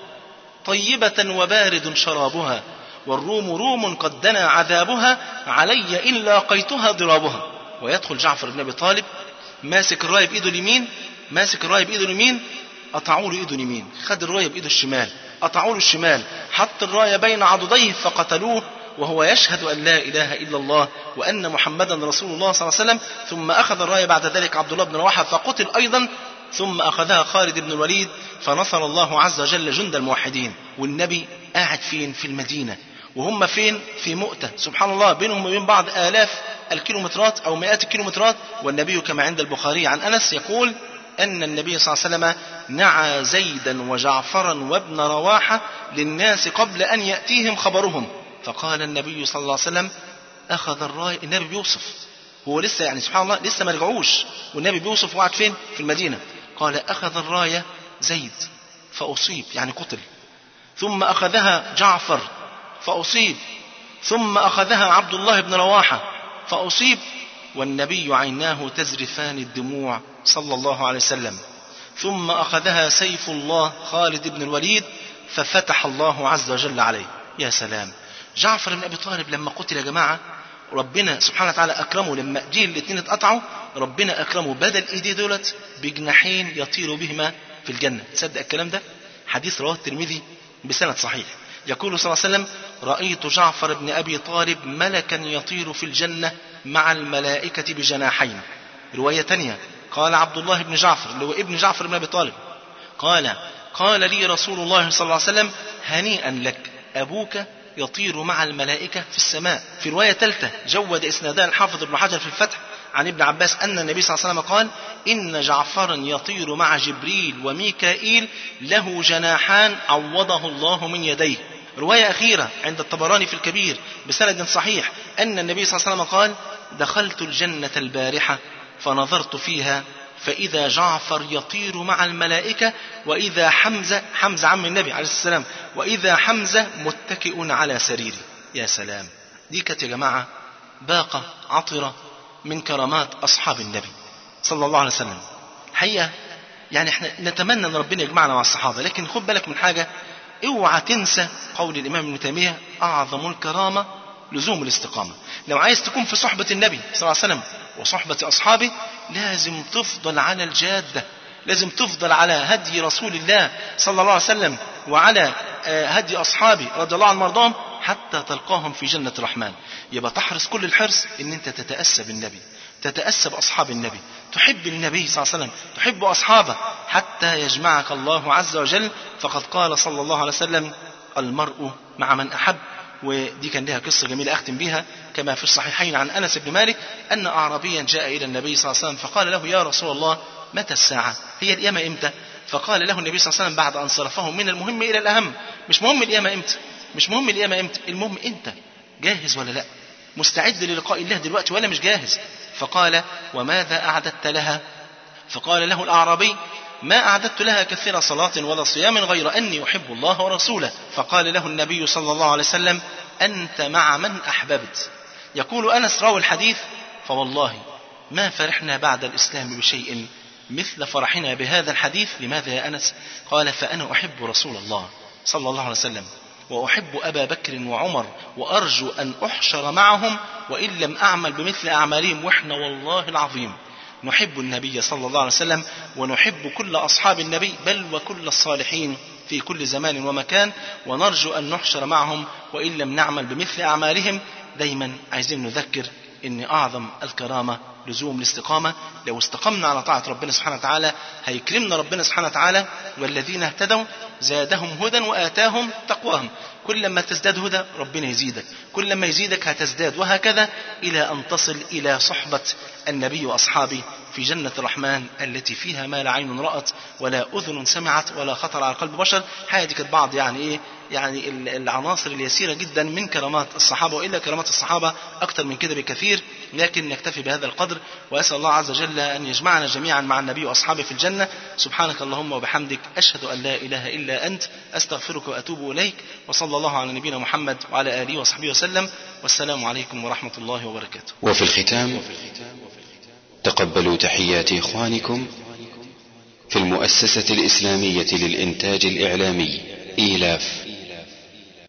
طيبة وبارد شرابها والروم روم قد دنا عذابها علي إن لاقيتها ضرابها ويدخل جعفر بن أبي طالب ماسك الراية بإيده اليمين ماسك الراية بإيده اليمين قطعوا له إيده اليمين خد الراية بإيده الشمال قطعوا له الشمال حط الراية بين عضديه فقتلوه وهو يشهد أن لا إله إلا الله وأن محمدا رسول الله صلى الله عليه وسلم ثم أخذ الراية بعد ذلك عبد الله بن رواحة فقتل أيضا ثم أخذها خالد بن الوليد فنصر الله عز وجل جند الموحدين والنبي قاعد فين في المدينة وهم فين في مؤتة سبحان الله بينهم وبين بعض آلاف الكيلومترات أو مئات الكيلومترات والنبي كما عند البخاري عن أنس يقول أن النبي صلى الله عليه وسلم نعى زيدا وجعفرا وابن رواحة للناس قبل أن يأتيهم خبرهم فقال النبي صلى الله عليه وسلم أخذ الراية النبي بيوصف هو لسه يعني سبحان الله لسه ما رجعوش والنبي بيوصف وقعد فين في المدينة قال أخذ الراية زيد فأصيب يعني قتل ثم أخذها جعفر فأصيب ثم أخذها عبد الله بن رواحة فأصيب والنبي عيناه تزرفان الدموع صلى الله عليه وسلم ثم أخذها سيف الله خالد بن الوليد ففتح الله عز وجل عليه يا سلام جعفر بن أبي طالب لما قتل يا جماعة ربنا سبحانه وتعالى أكرمه لما جيل الاثنين اتقطعوا ربنا أكرمه بدل إيديه دولت بجناحين يطير بهما في الجنة تصدق الكلام ده حديث رواه الترمذي بسند صحيح يقول صلى الله عليه وسلم رأيت جعفر بن أبي طالب ملكا يطير في الجنة مع الملائكة بجناحين رواية تانية قال عبد الله بن جعفر اللي هو ابن جعفر بن أبي طالب قال قال لي رسول الله صلى الله عليه وسلم هنيئا لك أبوك يطير مع الملائكة في السماء في رواية ثالثة جود إسنادها الحافظ ابن حجر في الفتح عن ابن عباس أن النبي صلى الله عليه وسلم قال إن جعفرا يطير مع جبريل وميكائيل له جناحان عوضه الله من يديه رواية أخيرة عند الطبراني في الكبير بسند صحيح أن النبي صلى الله عليه وسلم قال دخلت الجنة البارحة فنظرت فيها فإذا جعفر يطير مع الملائكة وإذا حمزة حمزة عم النبي عليه السلام وإذا حمزة متكئ على سريره يا سلام دي كانت يا جماعة باقة عطرة من كرامات أصحاب النبي صلى الله عليه وسلم حقيقة يعني احنا نتمنى ان ربنا يجمعنا مع الصحابة لكن خد بالك من حاجة اوعى تنسى قول الامام ابن تيمية اعظم الكرامة لزوم الاستقامة لو عايز تكون في صحبة النبي صلى الله عليه وسلم وصحبة اصحابه لازم تفضل على الجادة لازم تفضل على هدي رسول الله صلى الله عليه وسلم وعلى هدي اصحابه رضي الله عنهم وارضاهم حتى تلقاهم في جنة الرحمن يبقى تحرص كل الحرص ان انت تتأسى بالنبي تتأسى بأصحاب النبي تحب النبي صلى الله عليه وسلم تحب أصحابه حتى يجمعك الله عز وجل فقد قال صلى الله عليه وسلم المرء مع من أحب ودي كان لها قصة جميلة أختم بها كما في الصحيحين عن أنس بن مالك أن أعرابيا جاء إلى النبي صلى الله عليه وسلم فقال له يا رسول الله متى الساعة هي القيامة إمتى فقال له النبي صلى الله عليه وسلم بعد أن صرفه من المهم إلى الأهم مش مهم القيامة إمتى مش مهم القيامة إمتى المهم أنت جاهز ولا لا مستعد للقاء الله دلوقتي ولا مش جاهز فقال وماذا أعددت لها فقال له الأعرابي ما أعددت لها كثير صلاة ولا صيام غير أني أحب الله ورسوله فقال له النبي صلى الله عليه وسلم أنت مع من أحببت يقول أنس راوي الحديث فوالله ما فرحنا بعد الإسلام بشيء مثل فرحنا بهذا الحديث لماذا يا أنس قال فأنا أحب رسول الله صلى الله عليه وسلم وأحب أبا بكر وعمر وأرجو أن أحشر معهم وإن لم أعمل بمثل أعمالهم وإحنا والله العظيم نحب النبي صلى الله عليه وسلم ونحب كل أصحاب النبي بل وكل الصالحين في كل زمان ومكان ونرجو أن نحشر معهم وإن لم نعمل بمثل أعمالهم دايما عايزين نذكر ان اعظم الكرامه لزوم الاستقامه لو استقمنا على طاعه ربنا سبحانه وتعالى هيكرمنا ربنا سبحانه وتعالى والذين اهتدوا زادهم هدى واتاهم تقواهم كل ما تزداد هدى ربنا يزيدك كل ما يزيدك هتزداد وهكذا الى ان تصل الى صحبه النبي واصحابه في جنة الرحمن التي فيها ما لا عين رأت ولا أذن سمعت ولا خطر على قلب بشر هذه كانت بعض يعني إيه يعني العناصر اليسيرة جدا من كرامات الصحابة وإلا كرامات الصحابة أكثر من كده بكثير لكن نكتفي بهذا القدر وأسأل الله عز وجل أن يجمعنا جميعا مع النبي وأصحابه في الجنة سبحانك اللهم وبحمدك أشهد أن لا إله إلا أنت أستغفرك وأتوب إليك وصلى الله على نبينا محمد وعلى آله وصحبه وسلم والسلام عليكم ورحمة الله وبركاته وفي الختام تقبلوا تحيات إخوانكم في المؤسسة الإسلامية للإنتاج الإعلامي إيلاف